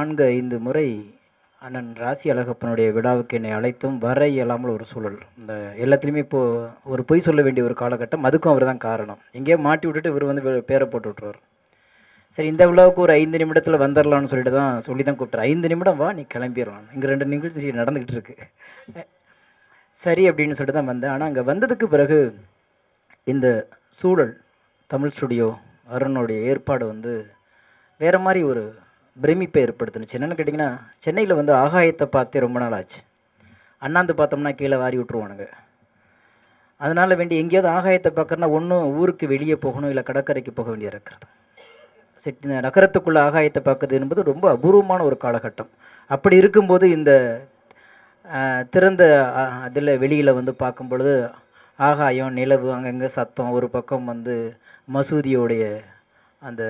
நான்கு ஐந்து முறை அண்ணன் ராசி அழகப்பனுடைய விழாவுக்கு என்னை அழைத்தும் வர இயலாமல் ஒரு சூழல் இந்த எல்லாத்துலேயுமே இப்போது ஒரு பொய் சொல்ல வேண்டிய ஒரு காலகட்டம் அதுக்கும் அவர் தான் காரணம் எங்கேயோ மாட்டி விட்டுட்டு இவர் வந்து வே- பேரை போட்டு விட்ருவார் சரி இந்த விழாவுக்கு ஒரு ஐந்து நிமிடத்தில் வந்துடலாம்னு சொல்லிட்டு தான் சொல்லி தான் கூப்பிட்றேன் ஐந்து நிமிடம் வா நீ கிளம்பிடலாம் இங்கே ரெண்டு நிகழ்ச்சி நடந்துக்கிட்டு இருக்கு சரி அப்படின்னு சொல்லிட்டு தான் வந்தேன் ஆனால் அங்கே வந்ததுக்கு பிறகு இந்த சூழல் தமிழ் ஸ்டுடியோ அருணுடைய ஏற்பாடு வந்து வேறு மாதிரி ஒரு பிரமிப்பை ஏற்படுத்துனுச்சு என்னென்னு கேட்டிங்கன்னா சென்னையில் வந்து ஆகாயத்தை பார்த்தே ரொம்ப நாள் ஆச்சு அண்ணாந்து பார்த்தோம்னா கீழே வாரி விட்ருவானுங்க அதனால் வேண்டி எங்கேயாவது ஆகாயத்தை பார்க்கறனா ஒன்றும் ஊருக்கு வெளியே போகணும் இல்லை கடற்கரைக்கு போக வேண்டிய இருக்கிறது சிட்டி இந்த நகரத்துக்குள்ள ஆகாயத்தை பார்க்குறது என்பது ரொம்ப அபூர்வமான ஒரு காலகட்டம் அப்படி இருக்கும்போது இந்த ஆஹ், திறந்த அதில் வெளியில் வந்து பார்க்கும் பொழுது ஆகாயம் நிலவு அங்கங்கே சத்தம் ஒரு பக்கம் வந்து மசூதியோடைய அந்த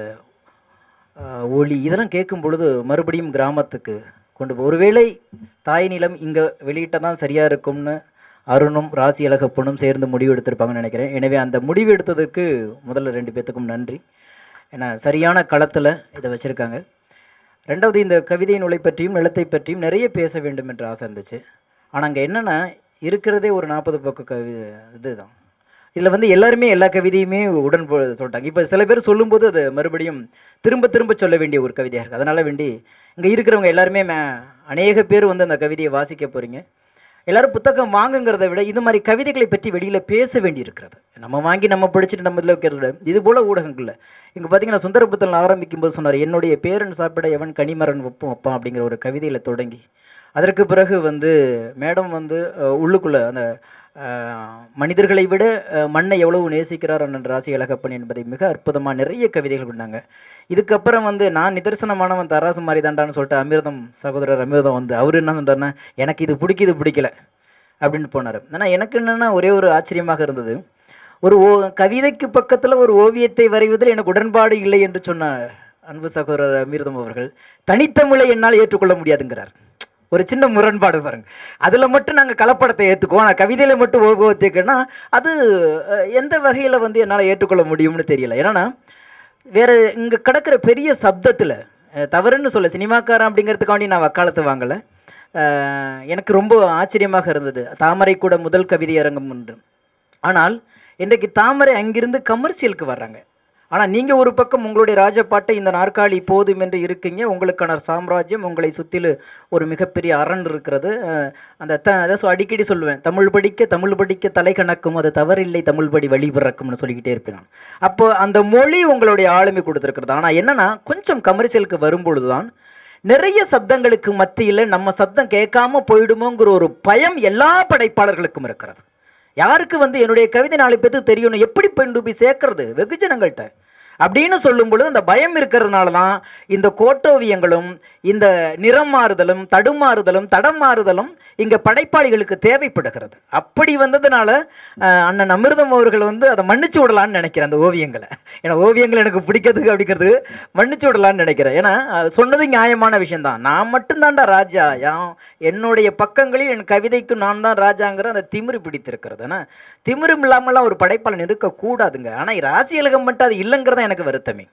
ஆஹ், ஒளி இதெல்லாம் கேட்கும் பொழுது மறுபடியும் கிராமத்துக்கு கொண்டு போ ஒருவேளை தாய் நிலம் இங்கே வெளியிட்டால் தான் சரியாக இருக்கும்னு அருணும் ராசி அழகப்பனும் சேர்ந்து முடிவு எடுத்திருப்பாங்கன்னு நினைக்கிறேன் எனவே அந்த முடிவு எடுத்ததற்கு முதல்ல ரெண்டு பேர்த்துக்கும் நன்றி ஏன்னா சரியான களத்தில் இதை வச்சுருக்காங்க ரெண்டாவது இந்த கவிதை நூலை பற்றியும் நிலத்தை பற்றியும் நிறைய பேச வேண்டும் என்ற ஆசை இருந்துச்சு ஆனால் அங்கே என்னென்னா இருக்கிறதே ஒரு நாற்பது பக்க கவி இதுதான் இதில் வந்து எல்லாருமே எல்லா கவிதையுமே உடன் போ சொல்லிட்டாங்க இப்போ சில பேர் சொல்லும்போது அது மறுபடியும் திரும்ப திரும்ப சொல்ல வேண்டிய ஒரு கவிதையாக இருக்குது அதனால் வேண்டி இங்கே இருக்கிறவங்க எல்லாருமே மே அநேக பேர் வந்து அந்த கவிதையை வாசிக்க போகிறீங்க எல்லாரும் புத்தகம் வாங்குங்கிறத விட இது மாதிரி கவிதைகளை பற்றி வெளியில் பேச வேண்டி இருக்கிறது நம்ம வாங்கி நம்ம படிச்சுட்டு நம்ம இதில் வைக்கிறத விட இது போல் ஊடகங்களில் இங்கே பார்த்தீங்கன்னா சுந்தரபுத்தன் ஆரம்பிக்கும் போது சொன்னார் என்னுடைய பேரன் சாப்பிட எவன் கனிமரன் வைப்போம் வைப்பான் அப்படிங்கிற ஒரு கவிதையில் தொடங்கி அதற்கு பிறகு வந்து மேடம் வந்து அஹ், உள்ளுக்குள்ள அந்த அஹ், மனிதர்களை விட அஹ், மண்ணை எவ்வளவு நேசிக்கிறார் அண்ணன் ராசி அழகப்பன் என்பதை மிக அற்புதமாக நிறைய கவிதைகள் கொண்டாங்க இதுக்கப்புறம் வந்து நான் நிதர்சனமானவன் தராசு மாதிரி தாண்டான்னு சொல்லிட்டு அமிர்தம் சகோதரர் அமிர்தம் வந்து அவர் என்ன சொல்றாருன்னா எனக்கு இது பிடிக்குது பிடிக்கல அப்படின்னு போனார் ஆனால் எனக்கு என்னென்னா ஒரே ஒரு ஆச்சரியமாக இருந்தது ஒரு ஓ கவிதைக்கு பக்கத்தில் ஒரு ஓவியத்தை வரைவதில் எனக்கு உடன்பாடு இல்லை என்று சொன்ன அன்பு சகோதரர் அமிர்தம் அவர்கள் தனித்தமிழை என்னால் ஏற்றுக்கொள்ள முடியாதுங்கிறார் ஒரு சின்ன முரண்பாடு பாருங்க அதில் மட்டும் நாங்கள் கலப்படத்தை ஏற்றுக்குவோம் ஆனால் கவிதையில் மட்டும் ஓவியத்துக்குன்னா அது அஹ், எந்த வகையில் வந்து என்னால் ஏற்றுக்கொள்ள முடியும்னு தெரியல ஏன்னா வேறு இங்கே கிடக்கிற பெரிய சப்தத்தில் தவறுன்னு சொல்ல சினிமாக்காரன் அப்படிங்கிறதுக்காண்டி நான் வக்காலத்து வாங்கலை அஹ், எனக்கு ரொம்ப ஆச்சரியமாக இருந்தது தாமரை கூட முதல் கவிதை அரங்கம் ஒன்று ஆனால் இன்றைக்கு தாமரை அங்கிருந்து கமர்ஷியலுக்கு வர்றாங்க ஆனால் நீங்கள் ஒரு பக்கம் உங்களுடைய ராஜபாட்டை இந்த நாற்காலி போதும் என்று இருக்கீங்க உங்களுக்கான சாம்ராஜ்யம் உங்களை சுற்றில ஒரு மிகப்பெரிய அரண் இருக்கிறது அஹ், அந்த த அதான் சொ- அடிக்கடி சொல்லுவேன் தமிழ் படிக்க தமிழ் படிக்க தலை கணக்கும் அது தவறில்லை தமிழ் படி வழி பிறக்கும்னு சொல்லிக்கிட்டே இருப்பேன் நான் அப்போ அந்த மொழி உங்களுடைய ஆளுமை கொடுத்துருக்கிறது ஆனால் என்னன்னா கொஞ்சம் கமர்ஷியலுக்கு வரும்பொழுது தான் நிறைய சப்தங்களுக்கு மத்தியில் நம்ம சப்தம் கேட்காம போயிடுமோங்கிற ஒரு பயம் எல்லா படைப்பாளர்களுக்கும் இருக்கிறது யாருக்கு வந்து என்னுடைய கவிதை நாலு பேத்துக்கு தெரியணும் எப்படி கொண்டு போய் சேர்க்கறது வெகுஜனங்கள்கிட்ட அப்படின்னு சொல்லும் பொழுது அந்த பயம் இருக்கிறதுனால தான் இந்த கோட்டோவியங்களும் இந்த நிறம் மாறுதலும் தடுமாறுதலும் தடம் மாறுதலும் இங்கே படைப்பாளிகளுக்கு தேவைப்படுகிறது அப்படி வந்ததுனால அஹ், அண்ணன் அமிர்தம் அவர்கள் வந்து அதை மன்னிச்சு விடலான்னு நினைக்கிறேன் அந்த ஓவியங்களை ஏன்னா ஓவியங்கள் எனக்கு பிடிக்கிறதுக்கு அப்படிங்கிறது மன்னிச்சு விடலான்னு நினைக்கிறேன் ஏன்னா அஹ், சொன்னது நியாயமான விஷயம்தான் நான் மட்டும்தான்டா ராஜா யான் என்னுடைய பக்கங்களில் என் கவிதைக்கு நான் தான் ராஜாங்கிற அந்த திமிரு பிடித்திருக்கிறது ஆனால் திமிரும் இல்லாமலாம் ஒரு படைப்பாளன் இருக்கக்கூடாதுங்க ஆனால் ராசி அழகம் மட்டும் அது இல்லைங்கிறதான் எனக்கு வருத்தமே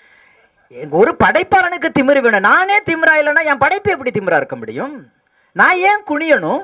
எங்க ஒரு படைப்பாளனுக்கு திமிரு வேணும் நானே திமிரா இல்லைன்னா என் படைப்பு எப்படி திமிரா இருக்க முடியும் நான் ஏன் குனியணும்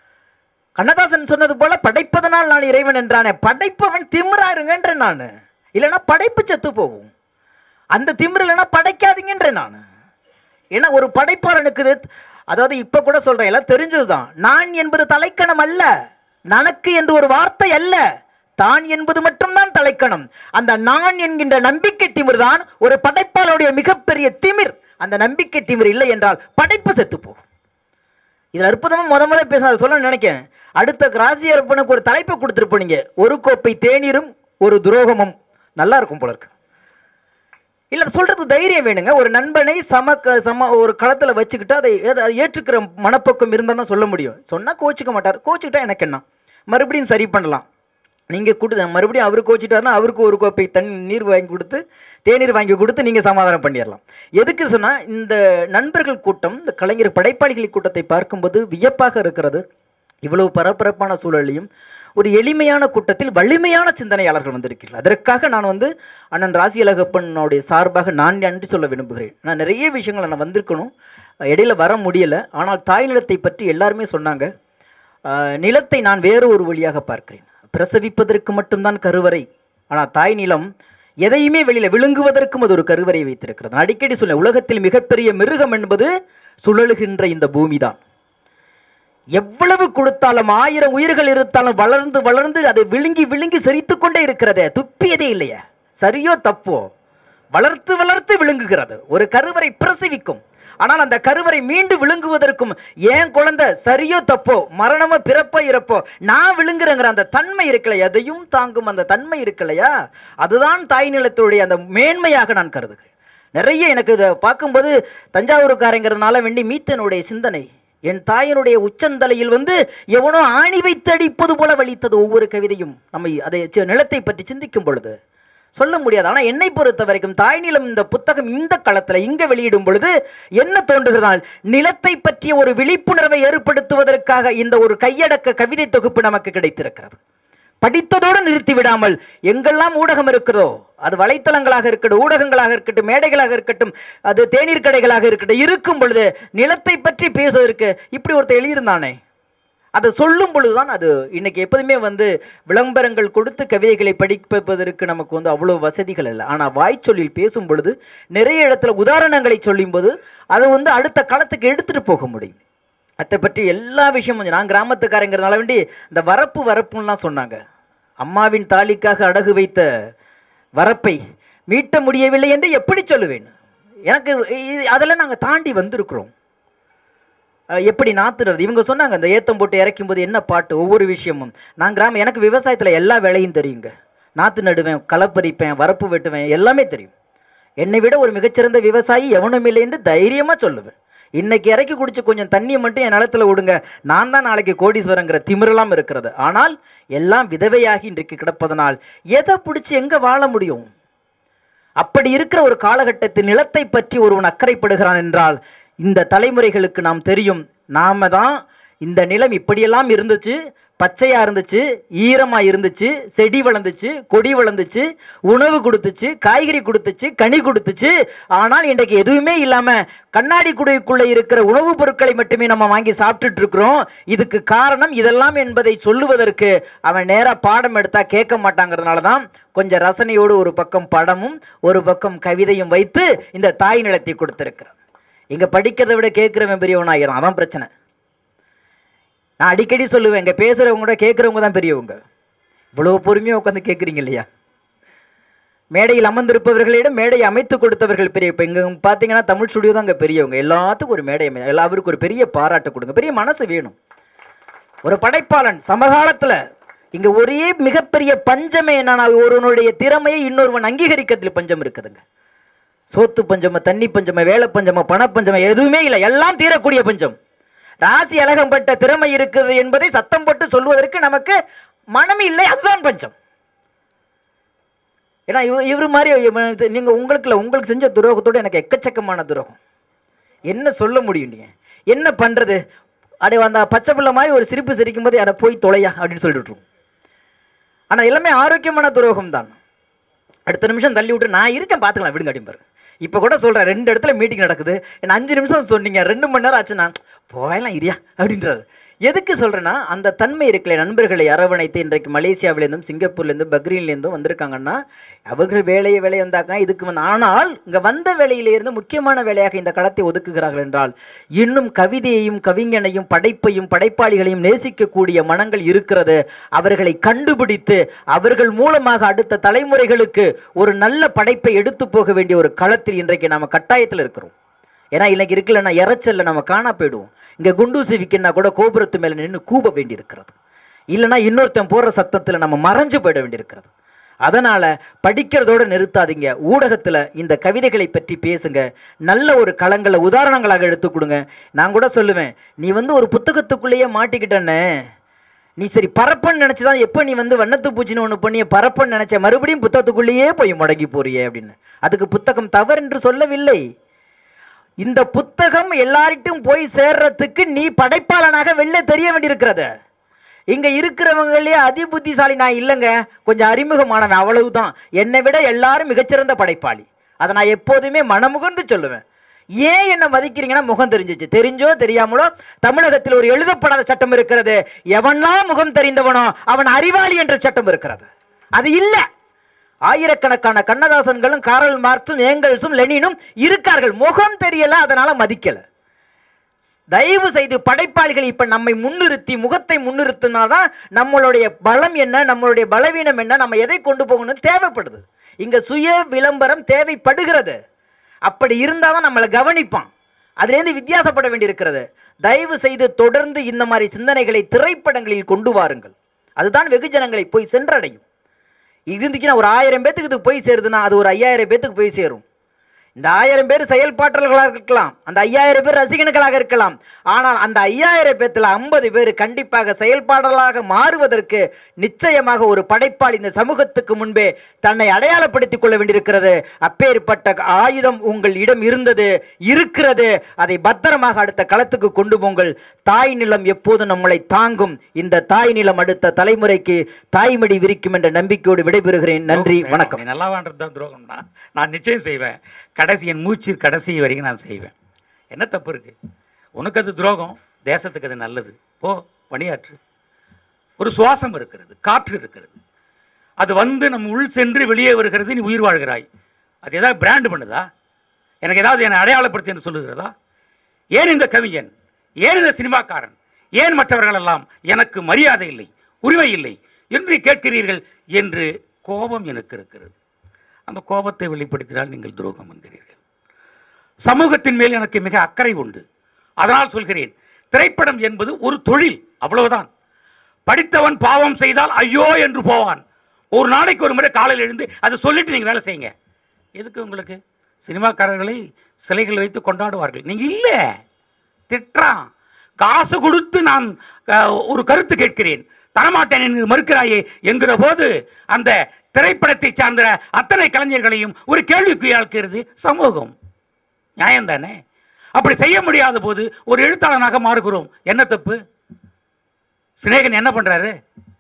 கண்ணதாசன் சொன்னது போல படைப்பதனால் நான் இறைவன் என்றானே படைப்பவன் திமிரா இருங்கன்ற நான் இல்லைன்னா படைப்பு செத்து போகும் அந்த திமிரு இல்லைன்னா படைக்காதீங்கன்றேன் நான் ஏன்னா ஒரு படைப்பாளனுக்கு இது அதாவது இப்போ கூட சொல்கிறேன் எல்லாம் தெரிஞ்சது தான் நான் என்பது தலைக்கணம் அல்ல நனக்கு என்று ஒரு வார்த்தை அல்ல தான் என்பது மட்டும்தான் தலைக்கணம் அந்த நான் என்கின்ற நம்பிக்கை திமிர் தான் ஒரு படைப்பாளருடைய மிகப்பெரிய திமிர் அந்த நம்பிக்கை திமிர் இல்லை என்றால் படைப்பு செத்து போகும் இதில் அற்புதமாக முத முத பேச அதை சொல்ல நினைக்கிறேன் அடுத்த ராசி அர்ப்பனுக்கு ஒரு தலைப்பை கொடுத்துருப்போம் நீங்கள் ஒரு கோப்பை தேநீரும் ஒரு துரோகமும் நல்லா இருக்கும் போல இருக்கு இல்லை சொல்றது தைரியம் வேணுங்க ஒரு நண்பனை சம க- சம ஒரு களத்தில் வச்சுக்கிட்டு அதை ஏத- அதை ஏற்றுக்கிற மனப்பக்கம் இருந்தால் தான் சொல்ல முடியும் சொன்னால் கோச்சிக்க மாட்டார் கோச்சிக்கிட்டா எனக்கு என்ன மறுபடியும் சரி பண்ணலாம் நீங்கள் கொடுத்து மறுபடியும் அவர் கோச்சிட்டாருன்னா அவருக்கு ஒரு கோப்பை தண்ணி நீர் வாங்கி கொடுத்து தேநீர் வாங்கி கொடுத்து நீங்கள் சமாதானம் பண்ணிடலாம் எதுக்கு சொன்னால் இந்த நண்பர்கள் கூட்டம் இந்த கலைஞர் படைப்பாளிகள் கூட்டத்தை பார்க்கும்போது வியப்பாக இருக்கிறது இவ்வளவு பரபரப்பான சூழலையும் ஒரு எளிமையான கூட்டத்தில் வலிமையான சிந்தனையாளர்கள் வந்திருக்கிறார்கள் அதற்காக நான் வந்து அண்ணன் ராசி அழகப்பனுடைய சார்பாக நான் நன்றி சொல்ல விரும்புகிறேன் நான் நிறைய விஷயங்களை நான் வந்திருக்கணும் இடையில வர முடியலை ஆனால் தாய் நிலத்தை பற்றி எல்லாருமே சொன்னாங்க ஆஹ், நிலத்தை நான் வேறு ஒரு வழியாக பார்க்கிறேன் பிரசவிப்பதற்கு மட்டும்தான் கருவறை ஆனால் தாய் நிலம் எதையுமே வெளியில விழுங்குவதற்கும் அது ஒரு கருவறை வைத்திருக்கிறது நான் அடிக்கடி சொல்ல உலகத்தில் மிகப்பெரிய மிருகம் என்பது சுழலுகின்ற இந்த பூமிதான் எவ்வளவு கொடுத்தாலும் ஆயிரம் உயிர்கள் இருந்தாலும் வளர்ந்து வளர்ந்து அதை விழுங்கி விழுங்கி சிரித்துக் கொண்டே இருக்கிறதே துப்பியதே இல்லையே சரியோ தப்போ வளர்த்து வளர்த்து விழுங்குகிறது ஒரு கருவறை பிரசவிக்கும் ஆனால் அந்த கருவறை மீண்டு விழுங்குவதற்கும் ஏன் குழந்தை சரியோ தப்போ மரணமோ பிறப்போ இறப்போ நான் விழுங்குறேங்கிற அந்த தன்மை இருக்கலையா எதையும் தாங்கும் அந்த தன்மை இருக்கலையா அதுதான் தாய் நிலத்துடைய அந்த மேன்மையாக நான் கருதுகிறேன் நிறைய எனக்கு இதை பார்க்கும்போது தஞ்சாவூருக்காரங்கிறதுனால வேண்டி மீத்தனுடைய சிந்தனை என் தாயினுடைய உச்சந்தலையில் வந்து எவனோ ஆணி வைத்து அடிப்பது போல வலித்தது ஒவ்வொரு கவிதையும் நம்ம அதை சி- நிலத்தை பற்றி சிந்திக்கும் பொழுது சொல்ல முடியாது ஆனால் என்னை பொறுத்த வரைக்கும் தாய் நிலம் இந்த புத்தகம் இந்த களத்தில் இங்கே வெளியிடும் பொழுது என்ன தோன்றுகிறதால் நிலத்தை பற்றிய ஒரு விழிப்புணர்வை ஏற்படுத்துவதற்காக இந்த ஒரு கையடக்க கவிதை தொகுப்பு நமக்கு கிடைத்திருக்கிறது படித்ததோடு நிறுத்தி விடாமல் எங்கெல்லாம் ஊடகம் இருக்கிறதோ அது வலைத்தளங்களாக இருக்கட்டும் ஊடகங்களாக இருக்கட்டும் மேடைகளாக இருக்கட்டும் அது தேநீர் கடைகளாக இருக்கட்டும் இருக்கும் பொழுது நிலத்தை பற்றி பேசுவதற்கு இப்படி ஒருத்தர் எழுதியிருந்தானே அதை சொல்லும் பொழுதுதான் அது இன்னைக்கு எப்போதுமே வந்து விளம்பரங்கள் கொடுத்து கவிதைகளை படிப்பதற்கு நமக்கு வந்து அவ்வளோ வசதிகள் இல்லை ஆனால் வாய்ச்சொல்லில் பேசும் பொழுது நிறைய இடத்துல உதாரணங்களை சொல்லும்போது அதை வந்து அடுத்த காலத்துக்கு எடுத்துட்டு போக முடியும் அதை பற்றி எல்லா விஷயமும் வந்து நான் கிராமத்துக்காரங்கிறதுனால வேண்டி இந்த வரப்பு வரப்புன்னெலாம் சொன்னாங்க அம்மாவின் தாலிக்காக அடகு வைத்த வரப்பை மீட்ட முடியவில்லை என்று எப்படி சொல்லுவேன் எனக்கு இ- அதெல்லாம் நாங்கள் தாண்டி வந்திருக்கிறோம் அஹ் எப்படி நாத்துறது இவங்க சொன்னாங்க இந்த ஏத்தம் போட்டு இறக்கும் போது என்ன பாட்டு ஒவ்வொரு விஷயமும் நான் கிராமம் எனக்கு விவசாயத்தில் எல்லா வேலையும் தெரியுங்க நாற்று நடுவேன் களப்பறிப்பேன் வரப்பு வெட்டுவேன் எல்லாமே தெரியும் என்னை விட ஒரு மிகச்சிறந்த விவசாயி எவனும் இல்லை என்று தைரியமாக சொல்லுவேன் இன்னைக்கு இறக்கி குடிச்சு கொஞ்சம் தண்ணியை மட்டும் என் நிலத்துல விடுங்க நான் தான் நாளைக்கு கோடீஸ்வரங்கிற திமிரெல்லாம் இருக்கிறது ஆனால் எல்லாம் விதவையாகி இன்றைக்கு கிடப்பதனால் எதை பிடிச்சி எங்கே வாழ முடியும் அப்படி இருக்கிற ஒரு காலகட்டத்தில் நிலத்தை பற்றி ஒருவன் அக்கறைப்படுகிறான் என்றால் இந்த தலைமுறைகளுக்கு நாம் தெரியும் நாம தான் இந்த நிலம் இப்படியெல்லாம் இருந்துச்சு பச்சையாக இருந்துச்சு ஈரமாக இருந்துச்சு செடி வளர்ந்துச்சு கொடி வளர்ந்துச்சு உணவு கொடுத்துச்சு காய்கறி கொடுத்துச்சு கனி கொடுத்துச்சு ஆனால் இன்றைக்கு எதுவுமே இல்லாமல் கண்ணாடி குடைக்குள்ளே இருக்கிற உணவுப் பொருட்களை மட்டுமே நம்ம வாங்கி சாப்பிட்டுட்டு இருக்கிறோம் இதுக்கு காரணம் இதெல்லாம் என்பதை சொல்லுவதற்கு அவன் நேராக பாடம் எடுத்தா கேட்க மாட்டாங்கிறதுனால தான் கொஞ்சம் ரசனையோடு ஒரு பக்கம் படமும் ஒரு பக்கம் கவிதையும் வைத்து இந்த தாய் நிலத்தை கொடுத்திருக்கிறான் இங்கே படிக்கிறதை விட கேட்குறவன் பெரியவனாகிறான் அதான் பிரச்சனை நான் அடிக்கடி சொல்லுவேன் இங்கே பேசுகிறவங்க கூட கேட்குறவங்க தான் பெரியவங்க இவ்வளோ பொறுமையாக உட்காந்து கேட்குறீங்க இல்லையா மேடையில் அமர்ந்திருப்பவர்களிடம் மேடையை அமைத்து கொடுத்தவர்கள் பெரிய இப்போ இங்கே பார்த்தீங்கன்னா தமிழ் ஸ்டுடியோ தான் இங்கே பெரியவங்க எல்லாத்துக்கும் ஒரு மேடை அமை எல்லாருக்கும் ஒரு பெரிய பாராட்டு கொடுங்க பெரிய மனசு வேணும் ஒரு படைப்பாளன் சமகாலத்தில் இங்கே ஒரே மிகப்பெரிய பஞ்சமே என்னன்னா ஒருவனுடைய திறமையை இன்னொருவன் அங்கீகரிக்கிறதுல பஞ்சம் இருக்குதுங்க சோத்து பஞ்சம தண்ணி பஞ்சம வேலை பஞ்சம பணப்பஞ்சம எதுவுமே இல்லை எல்லாம் தீரக்கூடிய பஞ்சம் ராசி அழகம்பட்ட திறமை இருக்குது என்பதை சத்தம் போட்டு சொல்வதற்கு நமக்கு மனம் இல்லை அதுதான் பஞ்சம் ஏன்னா இவ இவர் மாதிரி இவ- நீங்க உங்களுக்கு இல்லை உங்களுக்கு செஞ்ச துரோகத்தோட எனக்கு எக்கச்சக்கமான துரோகம் என்ன சொல்ல முடியும் நீங்க என்ன பண்றது அடே அந்த பச்சை பிள்ளை மாதிரி ஒரு சிரிப்பு சிரிக்கும் போது அட போய் தொலையா அப்படின்னு சொல்லிட்டு விட்டுருவோம். ஆனா எல்லாமே ஆரோக்கியமான துரோகம் தான் அடுத்த நிமிஷம் தள்ளி விட்டு நான் இருக்கேன் பார்த்துக்கலாம் விடுங்க அப்படிம்பாரு இப்போ கூட சொல்கிறேன் ரெண்டு இடத்துல மீட்டிங் நடக்குது என்ன அஞ்சு நிமிஷம் சொன்னீங்க ரெண்டு மணி நேரம் ஆச்சு நான் போயலாம் இரியா அப்படின்றாரு எதுக்கு சொல்கிறேன்னா அந்த தன்மை இருக்கல நண்பர்களை அரவணைத்து இன்றைக்கு மலேசியாவிலேருந்தும் சிங்கப்பூர்லேருந்தும் பக்ரீன்லேருந்தும் வந்திருக்காங்கன்னா அவர்கள் வேலையை வேலையை வந்தாங்க இதுக்கு வந்து ஆனால் இங்கே வந்த வேலையிலிருந்து முக்கியமான வேலையாக இந்த களத்தை ஒதுக்குகிறார்கள் என்றால் இன்னும் கவிதையையும் கவிஞனையும் படைப்பையும் படைப்பாளிகளையும் நேசிக்கக்கூடிய மனங்கள் இருக்கிறது அவர்களை கண்டுபிடித்து அவர்கள் மூலமாக அடுத்த தலைமுறைகளுக்கு ஒரு நல்ல படைப்பை எடுத்து போக வேண்டிய ஒரு களத்தில் இன்றைக்கு நாம கட்டாயத்தில் இருக்கிறோம் ஏன்னா இன்னைக்கு இருக்குல்லன்னா இறைச்சல்ல நம்ம காணா போயிடுவோம் இங்கே குண்டூசி விற்கினா கூட கோபுரத்து மேலே நின்று கூப வேண்டி இருக்கிறது இல்லைன்னா இன்னொருத்தன் போடுற சத்தத்தில் நம்ம மறைஞ்சு போயிட வேண்டியிருக்கிறது அதனால் படிக்கிறதோடு நிறுத்தாதீங்க ஊடகத்தில் இந்த கவிதைகளை பற்றி பேசுங்க நல்ல ஒரு களங்களை உதாரணங்களாக எடுத்து கொடுங்க நான் கூட சொல்லுவேன் நீ வந்து ஒரு புத்தகத்துக்குள்ளேயே மாட்டிக்கிட்டேன்னு நீ சரி பரப்பன்னு நினச்சி தான் எப்போ நீ வந்து வண்ணத்து பூச்சின்னு ஒன்று பண்ணி பரப்பன்னு நினச்ச மறுபடியும் புத்தகத்துக்குள்ளேயே போய் முடங்கி போறியே அப்படின்னு அதுக்கு புத்தகம் தவறு என்று சொல்லவில்லை இந்த புத்தகம் எல்லார்ட்டும் போய் சேர்றதுக்கு நீ படைப்பாளனாக வெளில தெரிய வேண்டியிருக்கிறது இங்க இருக்கிறவங்களே அதி புத்திசாலி நான் இல்லைங்க கொஞ்சம் அறிமுகமானவன் அவ்வளவுதான் என்னை விட எல்லாரும் மிகச்சிறந்த படைப்பாளி அதை நான் எப்போதுமே மனமுகர்ந்து சொல்லுவேன் ஏன் என்ன மதிக்கிறீங்கன்னா முகம் தெரிஞ்சிச்சு தெரிஞ்சோ தெரியாமலோ தமிழகத்தில் ஒரு எழுதப்படாத சட்டம் இருக்கிறது எவன்லாம் முகம் தெரிந்தவனோ அவன் அறிவாளி என்ற சட்டம் இருக்கிறது அது இல்லை ஆயிரக்கணக்கான கண்ணதாசன்களும் காரல் மார்க்ஸும் ஏங்கல்ஸும் லெனினும் இருக்கார்கள் முகம் தெரியல அதனால மதிக்கல தயவு செய்து படைப்பாளிகள் இப்ப நம்மை முன்னிறுத்தி முகத்தை முன்னிறுத்தினாதான் நம்மளுடைய பலம் என்ன நம்மளுடைய பலவீனம் என்ன நம்ம எதை கொண்டு போகணும்னு தேவைப்படுது இங்க சுய விளம்பரம் தேவைப்படுகிறது அப்படி இருந்தால் தான் நம்மளை கவனிப்பான் அதுலேருந்து வித்தியாசப்பட வேண்டியிருக்கிறது தயவு செய்து தொடர்ந்து இந்த மாதிரி சிந்தனைகளை திரைப்படங்களில் கொண்டு வாருங்கள் அதுதான் வெகுஜனங்களை போய் சென்றடையும் இருந்துச்சுன்னா ஒரு ஆயிரம் பேத்துக்கு இது போய் சேருதுன்னா அது ஒரு ஐயாயிரம் பேத்துக்கு போய் சேரும் இந்த ஆயிரம் பேர் செயல்பாட்டல்களாக இருக்கலாம் அந்த ஐயாயிரம் பேர் ரசிகர்களாக இருக்கலாம் ஆனால் அந்த ஐயாயிரம் பேர்த்தில் ஐம்பது பேர் கண்டிப்பாக செயல்பாடலாக மாறுவதற்கு நிச்சயமாக ஒரு படைப்பாளி இந்த சமூகத்துக்கு முன்பே தன்னை அடையாளப்படுத்திக் கொள்ள வேண்டியிருக்கிறது அப்பேற்பட்ட ஆயுதம் உங்கள் இடம் இருந்தது இருக்கிறது அதை பத்திரமாக அடுத்த களத்துக்கு கொண்டு போங்கள் தாய் நிலம் எப்போதும் நம்மளை தாங்கும் இந்த தாய் நிலம் அடுத்த தலைமுறைக்கு தாய்மடி விரிக்கும் என்ற நம்பிக்கையோடு விடைபெறுகிறேன் நன்றி வணக்கம் நீ நல்லா வாழ்றது தான் துரோகம்னா நான் நிச்சயம் செய்வேன் கடைசி என் மூச்சு கடைசி வரைக்கும் நான் செய்வேன் என்ன தப்பு இருக்கு உனக்கு அது துரோகம் தேசத்துக்கு அது நல்லது போ பணியாற்று ஒரு சுவாசம் இருக்கிறது காற்று இருக்கிறது அது வந்து நம்ம உள் சென்று வெளியே வருகிறது நீ உயிர் வாழ்கிறாய் அது ஏதாவது பிராண்ட் பண்ணுதா எனக்கு ஏதாவது என்னை அடையாளப்படுத்தி என்று சொல்லுகிறதா ஏன் இந்த கவிஞன் ஏன் இந்த சினிமாக்காரன் ஏன் மற்றவர்கள் எல்லாம் எனக்கு மரியாதை இல்லை உரிமை இல்லை என்று கேட்கிறீர்கள் என்று கோபம் எனக்கு இருக்கிறது அந்த கோபத்தை வெளிப்படுத்தினால் நீங்கள் துரோகம் என்கிறீர்கள் சமூகத்தின் மேல் எனக்கு மிக அக்கறை உண்டு அதனால் சொல்கிறேன் திரைப்படம் என்பது ஒரு தொழில் அவ்வளவுதான் படித்தவன் பாவம் செய்தால் ஐயோ என்று போவான் ஒரு நாளைக்கு ஒரு முறை காலையில் எழுந்து அதை சொல்லிட்டு நீங்கள் வேலை செய்யுங்க எதுக்கு உங்களுக்கு சினிமாக்காரர்களை சிலைகள் வைத்து கொண்டாடுவார்கள் நீங்கள் இல்லை திட்டுறான் காசு கொடுத்து நான் அஹ், ஒரு கருத்து கேட்கிறேன் தரமாட்டேன் என்று மறுக்கிறாயே என்கிற போது அந்த திரைப்படத்தை சார்ந்த அத்தனை கலைஞர்களையும் ஒரு கேள்விக்கு ஆழ்கிறது சமூகம் நியாயம் தானே அப்படி செய்ய முடியாத போது ஒரு எழுத்தாளனாக மாறுகிறோம் என்ன தப்பு சிநேகன் என்ன பண்றாரு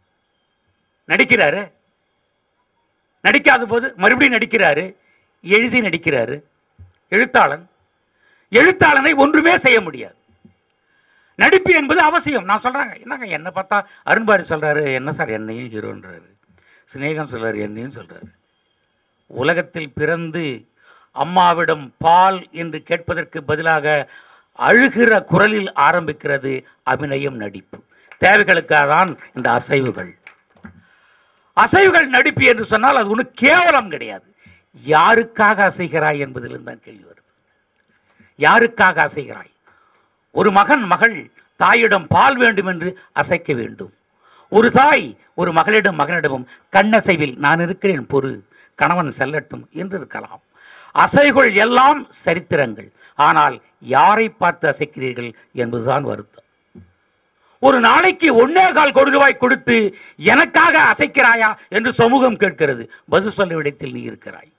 நடிக்கிறாரு நடிக்காத போது மறுபடியும் நடிக்கிறாரு எழுதி நடிக்கிறாரு எழுத்தாளன் எழுத்தாளனை ஒன்றுமே செய்ய முடியாது நடிப்பு என்பது அவசியம் நான் சொல்றாங்க என்னங்க என்ன பார்த்தா அருண்பாரி சொல்றாரு என்ன சார் என்னையும் ஹீரோன்றாரு சிநேகம் சொல்றாரு என்னையும் சொல்றாரு உலகத்தில் பிறந்து அம்மாவிடம் பால் என்று கேட்பதற்கு பதிலாக அழுகிற குரலில் ஆரம்பிக்கிறது அபிநயம் நடிப்பு தேவைகளுக்காக தான் இந்த அசைவுகள் அசைவுகள் நடிப்பு என்று சொன்னால் அது ஒன்றும் கேவலம் கிடையாது யாருக்காக அசைகிறாய் என்பதிலிருந்து தான் கேள்வி வருது யாருக்காக அசைகிறாய் ஒரு மகன் மகள் தாயிடம் பால் வேண்டும் என்று அசைக்க வேண்டும் ஒரு தாய் ஒரு மகளிடம் மகனிடமும் கண்ணசைவில் நான் இருக்கிறேன் பொறு கணவன் செல்லட்டும் என்று இருக்கலாம் அசைகள் எல்லாம் சரித்திரங்கள் ஆனால் யாரை பார்த்து அசைக்கிறீர்கள் என்பதுதான் வருத்தம் ஒரு நாளைக்கு ஒன்னே கால் கோடி ரூபாய் கொடுத்து எனக்காக அசைக்கிறாயா என்று சமூகம் கேட்கிறது பதில் சொல்ல விடத்தில் நீ இருக்கிறாய்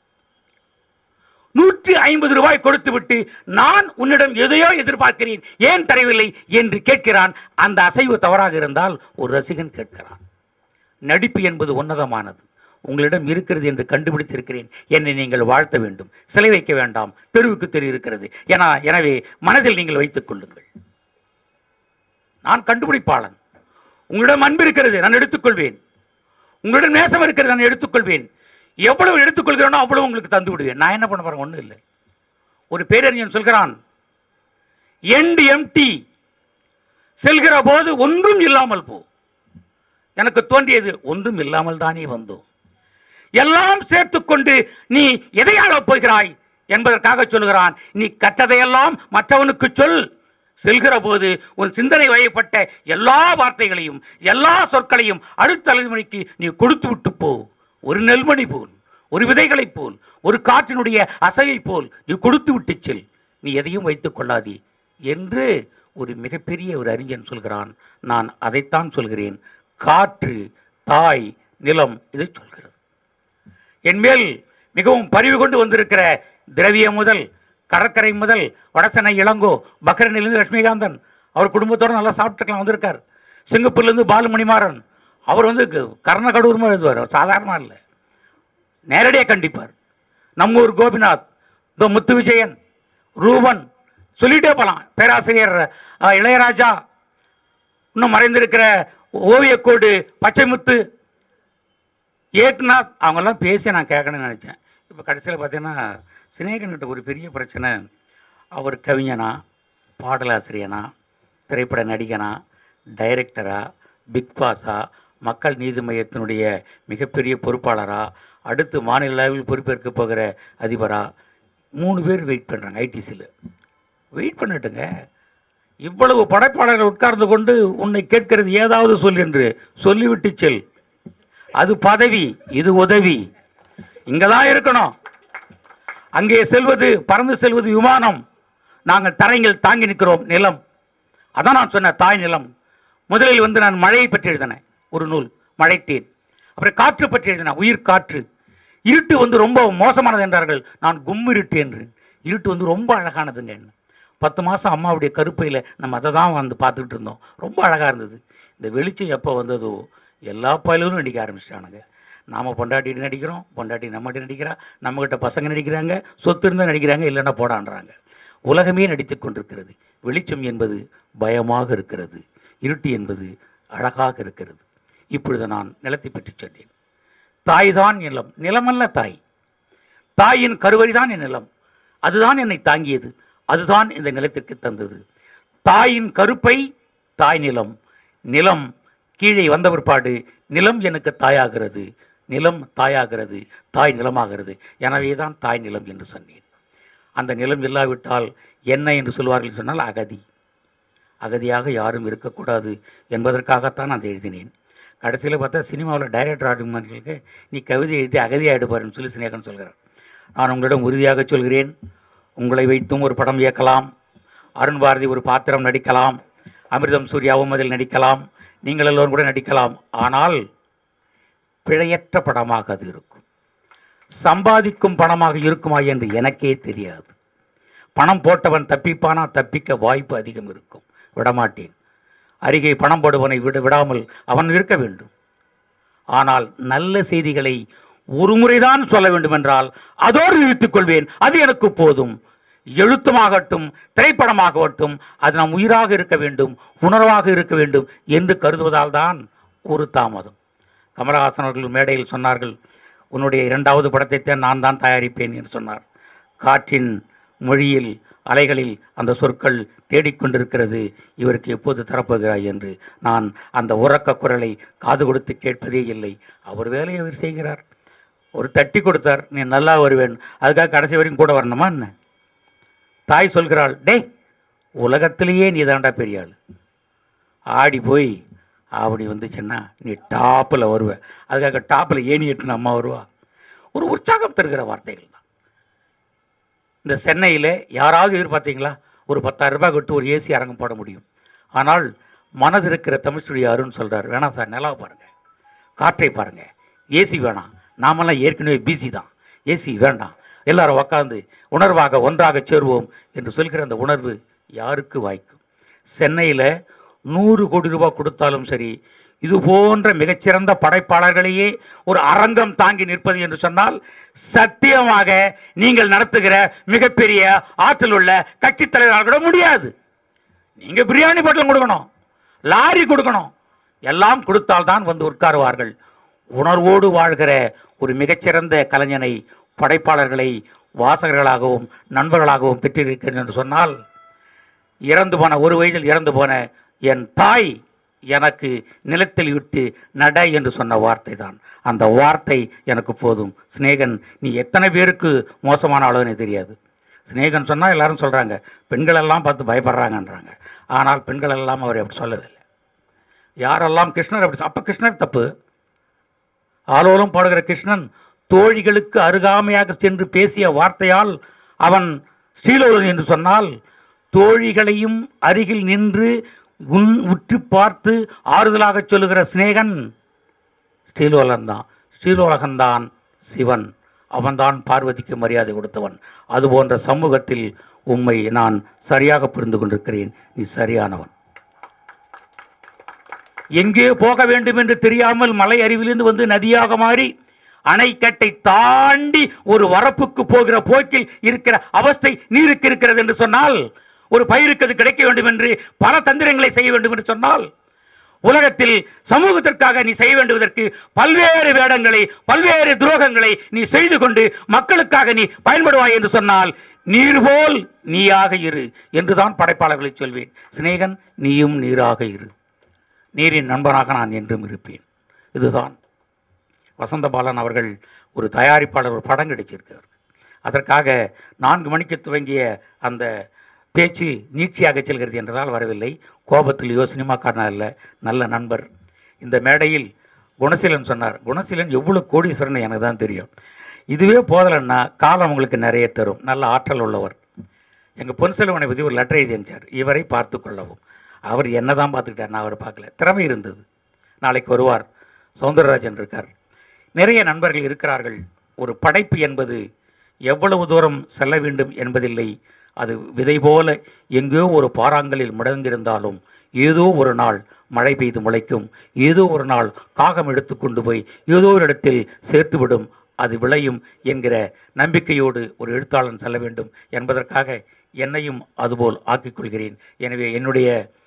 நூற்றி ஐம்பது ரூபாய் கொடுத்துவிட்டு நான் உன்னிடம் எதையோ எதிர்பார்க்கிறேன் ஏன் தரவில்லை என்று கேட்கிறான் அந்த அசைவு தவறாக இருந்தால் ஒரு ரசிகன் கேட்கிறான் நடிப்பு என்பது உன்னதமானது உங்களிடம் இருக்கிறது என்று கண்டுபிடித்திருக்கிறேன் என்னை நீங்கள் வாழ்த்த வேண்டும் சிலை வைக்க வேண்டாம் தெருவுக்கு தெரு இருக்கிறது ஏன்னா எனவே மனதில் நீங்கள் வைத்துக் கொள்ளுங்கள் நான் கண்டுபிடிப்பாளன் உங்களிடம் அன்பு இருக்கிறது நான் எடுத்துக்கொள்வேன் உங்களிடம் நேசம் இருக்கிறது நான் எடுத்துக்கொள்வேன் எவ்வளவு எடுத்துக்கொள்கிறேனோ அவ்வளவு உங்களுக்கு தந்து விடுவேன் நான் என்ன பண்ண போறேன் ஒன்றும் இல்லை ஒரு பேரறிஞன் சொல்கிறான் எண்ட் எம்டி செல்கிற போது ஒன்றும் இல்லாமல் போ எனக்கு தோன்றியது ஒன்றும் இல்லாமல் தானே வந்தோம் எல்லாம் சேர்த்துக்கொண்டு நீ எதை ஆளப் போகிறாய் என்பதற்காக சொல்கிறான் நீ கற்றதையெல்லாம் மற்றவனுக்கு சொல் செல்கிற போது உன் சிந்தனை வயப்பட்ட எல்லா வார்த்தைகளையும் எல்லா சொற்களையும் அடுத்த தலைமுறைக்கு நீ கொடுத்து விட்டு போ ஒரு நெல்மணி போல் ஒரு விதைகளைப் போல் ஒரு காற்றினுடைய அசைவை போல் நீ கொடுத்து விட்டு செல் நீ எதையும் வைத்துக் கொள்ளாதே என்று ஒரு மிகப்பெரிய ஒரு அறிஞன் சொல்கிறான் நான் அதைத்தான் சொல்கிறேன் காற்று தாய் நிலம் இதை சொல்கிறது என்மேல் மிகவும் பரிவு கொண்டு வந்திருக்கிற திரவியம் முதல் கடற்கரை முதல் வடசென்னை இளங்கோ பக்ரனிலிருந்து லட்சுமிகாந்தன் அவர் குடும்பத்தோடு நல்லா சாப்பிட்டுக்கலாம் வந்திருக்கார் சிங்கப்பூர்லேருந்து பாலுமணிமாறன் அவர் வந்து க- கர்ணகடூரமாக எழுதுவார் அவர் சாதாரணமாக இல்லை நேரடியாக கண்டிப்பார் நம்மூர் கோபிநாத் இந்த முத்து விஜயன் ரூபன் சொல்லிட்டே போகலாம் பேராசிரியர் அஹ், இளையராஜா இன்னும் மறைந்திருக்கிற ஓவியக்கோடு பச்சைமுத்து ஏக்நாத் அவங்கெல்லாம் பேசி நான் கேட்கணும்னு நினச்சேன் இப்போ கடைசியில் பார்த்தீங்கன்னா சினேகன்கிட்ட ஒரு பெரிய பிரச்சனை அவர் கவிஞனா பாடலாசிரியனா திரைப்பட நடிகனா டைரக்டரா பிக் பாஸா மக்கள் நீதி மையத்தினுடைய மிகப்பெரிய பொறுப்பாளரா அடுத்து மாநில அளவில் பொறுப்பேற்க போகிற அதிபரா மூணு பேர் வெயிட் பண்ணுறாங்க ஐடிசியில் வெயிட் பண்ணட்டுங்க இவ்வளவு படைப்பாளர்கள் உட்கார்ந்து கொண்டு உன்னை கேட்கிறது ஏதாவது சொல் என்று சொல்லிவிட்டு செல் அது பதவி இது உதவி இங்கே தான் இருக்கணும் அங்கே செல்வது பறந்து செல்வது விமானம் நாங்கள் தரையில் தாங்கி நிற்கிறோம் நிலம் அதான் நான் சொன்னேன் தாய் நிலம் முதலில் வந்து நான் மழையை பற்றி எழுதினேன் ஒரு நூல் மழைத்தேன் அப்புறம் காற்று பற்றி எழுதினேன் உயிர் காற்று இருட்டு வந்து ரொம்ப மோசமானது என்றார்கள் நான் கும்மிருட்டு என்று இருட்டு வந்து ரொம்ப அழகானதுங்க என்ன பத்து மாதம் அம்மாவுடைய கருப்பையில் நம்ம அதை தான் வந்து பார்த்துக்கிட்டு இருந்தோம் ரொம்ப அழகாக இருந்தது இந்த வெளிச்சம் எப்போ வந்ததோ எல்லா பயலும் நடிக்க ஆரம்பிச்சிட்டானுங்க நாம் பொண்டாட்டிட்டு நடிக்கிறோம் பொண்டாட்டி நம்மகிட்ட நடிக்கிறா நம்மகிட்ட பசங்க நடிக்கிறாங்க சொத்து இருந்தால் நடிக்கிறாங்க இல்லைன்னா போடான்றாங்க உலகமே நடித்து கொண்டிருக்கிறது வெளிச்சம் என்பது பயமாக இருக்கிறது இருட்டு என்பது அழகாக இருக்கிறது இப்பொழுது நான் நிலத்தை பற்றி சொன்னேன் தாய்தான் நிலம் நிலமல்ல தாய் தாயின் கருவறைதான் என் நிலம் அதுதான் என்னை தாங்கியது அதுதான் இந்த நிலத்திற்கு தந்தது தாயின் கருப்பை தாய் நிலம் நிலம் கீழே வந்த பிற்பாடு நிலம் எனக்கு தாயாகிறது நிலம் தாயாகிறது தாய் நிலமாகிறது எனவே தான் தாய் நிலம் என்று சொன்னேன் அந்த நிலம் இல்லாவிட்டால் என்ன என்று சொல்வார்கள் சொன்னால் அகதி அகதியாக யாரும் இருக்கக்கூடாது என்பதற்காகத்தான் அதை எழுதினேன் கடைசியில் பார்த்தா சினிமாவில் டைரக்டர் ஆடுமர்களுக்கு நீ கவிதை எழுதி அகதியாயிடுப்பாருன்னு சொல்லி சினேகன் சொல்கிறார் நான் உங்களிடம் உறுதியாக சொல்கிறேன் உங்களை வைத்தும் ஒரு படம் இயக்கலாம் அருண் பாரதி ஒரு பாத்திரம் நடிக்கலாம் அமிர்தம் சூர்யாவும் அதில் நடிக்கலாம் நீங்கள் எல்லோரும் கூட நடிக்கலாம் ஆனால் பிழையற்ற படமாக அது இருக்கும் சம்பாதிக்கும் பணமாக இருக்குமா என்று எனக்கே தெரியாது பணம் போட்டவன் தப்பிப்பானா தப்பிக்க வாய்ப்பு அதிகம் இருக்கும் விடமாட்டேன் அருகே பணம் போடுவனை விட விடாமல் அவன் இருக்க வேண்டும் ஆனால் நல்ல செய்திகளை ஒரு முறைதான் சொல்ல வேண்டும் என்றால் அதோடு நிறுத்திக் கொள்வேன் அது எனக்கு போதும் எழுத்துமாகட்டும் திரைப்படமாகட்டும் அது நம் உயிராக இருக்க வேண்டும் உணர்வாக இருக்க வேண்டும் என்று கருதுவதால் தான் ஒரு தாமதம் கமலஹாசன் அவர்கள் மேடையில் சொன்னார்கள் உன்னுடைய இரண்டாவது படத்தைத்தான் நான் தான் தயாரிப்பேன் என்று சொன்னார் காற்றின் மொழியில் அலைகளில் அந்த சொற்கள் தேடிக்கொண்டிருக்கிறது இவருக்கு எப்போது தரப்போகிறாய் என்று நான் அந்த உறக்க குரலை காது கொடுத்து கேட்பதே இல்லை அவர் வேலையை அவர் செய்கிறார் ஒரு தட்டி கொடுத்தார் நீ நல்லா வருவேன் அதுக்காக கடைசி வரைக்கும் கூட வரணுமா என்ன தாய் சொல்கிறாள் டேய் உலகத்திலேயே நீ தாண்டா பெரிய ஆள் ஆடி போய் அப்படி வந்துச்சுன்னா நீ டாப்பில் வருவ அதுக்காக டாப்பில் ஏணி எட்டுன அம்மா வருவா ஒரு உற்சாகம் தருகிற வார்த்தைகள் தான் இந்த சென்னையில் யாராவது எதிர்பார்த்தீங்களா ஒரு பத்தாயிரம் ரூபாய் கட்டு ஒரு ஏசி அரங்கம் போட முடியும் ஆனால் மனது இருக்கிற தமிழ் ஸ்டுடியோ அருண் சொல்கிறார் வேணாம் சார் நிலவை பாருங்கள் காற்றை பாருங்கள் ஏசி வேணாம் நாமெல்லாம் ஏற்கனவே பிசி தான் ஏசி வேண்டாம் எல்லாரும் உக்காந்து உணர்வாக ஒன்றாக சேருவோம் என்று சொல்கிற அந்த உணர்வு யாருக்கு வாய்க்கும் சென்னையில் நூறு கோடி ரூபாய் கொடுத்தாலும் சரி இது போன்ற மிகச்சிறந்த படைப்பாளர்களையே ஒரு அரங்கம் தாங்கி நிற்பது என்று சொன்னால் சத்தியமாக நீங்கள் நடத்துகிற மிகப்பெரிய ஆற்றல் உள்ள கட்சித் தலைவரால் கூட முடியாது நீங்கள் பிரியாணி பொட்டலம் கொடுக்கணும் லாரி கொடுக்கணும் எல்லாம் கொடுத்தால்தான் வந்து உட்காருவார்கள் உணர்வோடு வாழ்கிற ஒரு மிகச்சிறந்த கலைஞனை படைப்பாளர்களை வாசகர்களாகவும் நண்பர்களாகவும் பெற்றிருக்கிறேன் என்று சொன்னால் இறந்து போன ஒரு வயதில் இறந்து போன என் தாய் எனக்கு நிலத்தில் விட்டு நட என்று சொன்ன வார்த்தை தான் அந்த வார்த்தை எனக்கு போதும் சிநேகன் நீ எத்தனை பேருக்கு மோசமான ஆளுன்னு தெரியாது சிநேகன் சொன்னால் எல்லாரும் சொல்கிறாங்க பெண்கள் எல்லாம் பார்த்து பயப்படுறாங்கன்றாங்க ஆனால் பெண்கள் எல்லாம் அவர் அப்படி சொல்லவில்லை யாரெல்லாம் கிருஷ்ணர் அப்படி அப்போ கிருஷ்ணர் தப்பு ஆலோலம் பாடுகிற கிருஷ்ணன் தோழிகளுக்கு அருகாமையாக சென்று பேசிய வார்த்தையால் அவன் ஸ்ரீலோலன் என்று சொன்னால் தோழிகளையும் அருகில் நின்று உன் உற்று பார்த்து ஆறுதலாக சொல்லுகிற சிநேகன் ஸ்ரீலோலன் தான் ஸ்ரீலோலகன்தான் சிவன் அவன்தான் பார்வதிக்கு மரியாதை கொடுத்தவன் அதுபோன்ற சமூகத்தில் உம்மை நான் சரியாக புரிந்து கொண்டிருக்கிறேன் நீ சரியானவன் எங்கே போக வேண்டும் என்று தெரியாமல் மலை அருவிலிருந்து வந்து நதியாக மாறி அணைக்கட்டை தாண்டி ஒரு வரப்புக்கு போகிற போக்கில் இருக்கிற அவஸ்தை நீருக்கு இருக்கிறது என்று சொன்னால் ஒரு பயிருக்கு அது கிடைக்க வேண்டும் என்று பல தந்திரங்களை செய்ய வேண்டும் என்று சொன்னால் உலகத்தில் சமூகத்திற்காக நீ செய்ய வேண்டுவதற்கு பல்வேறு வேடங்களை பல்வேறு துரோகங்களை நீ செய்து கொண்டு மக்களுக்காக நீ பயன்படுவாய் என்று சொன்னால் நீர் போல் நீயாக இரு என்றுதான் படைப்பாளர்களை சொல்வேன் சிநேகன் நீயும் நீராக இரு நீரின் நண்பனாக நான் என்றும் இருப்பேன் இதுதான் வசந்தபாலன் அவர்கள் ஒரு தயாரிப்பாளர் ஒரு படம் கிடைச்சிருக்கார் அதற்காக நான்கு மணிக்கு துவங்கிய அந்த பேச்சு நீட்சியாக செல்கிறது என்றதால் வரவில்லை கோபத்திலேயோ சினிமாக்காரனா இல்லை நல்ல நண்பர் இந்த மேடையில் குணசீலன் சொன்னார் குணசீலன் எவ்வளோ கோடீஸ்வரன் எனக்கு தான் தெரியும் இதுவே போதலைன்னா காலம் உங்களுக்கு நிறைய தரும் நல்ல ஆற்றல் உள்ளவர் எங்கள் பொன்செல்வனை பற்றி ஒரு லெட்டர் எழுதி அனுப்பிச்சார் இவரை பார்த்து கொள்ளவும் அவர் என்ன தான் பார்த்துக்கிட்டார் நான் அவரை பார்க்கல திறமை இருந்தது நாளைக்கு வருவார் சௌந்தரராஜன் இருக்கார் நிறைய நண்பர்கள் இருக்கிறார்கள் ஒரு படைப்பு என்பது எவ்வளவு தூரம் செல்ல வேண்டும் என்பதில்லை அது விதை போல எங்கேயோ ஒரு பாறாங்கலில் முடங்கியிருந்தாலும் ஏதோ ஒரு நாள் மழை பெய்து முளைக்கும் ஏதோ ஒரு நாள் காகம் எடுத்து கொண்டு போய் ஏதோ ஒரு இடத்தில் சேர்த்துவிடும் அது விளையும் என்கிற நம்பிக்கையோடு ஒரு எழுத்தாளன் செல்ல வேண்டும் என்பதற்காக என்னையும் அதுபோல் ஆக்கிக் கொள்கிறேன் எனவே என்னுடைய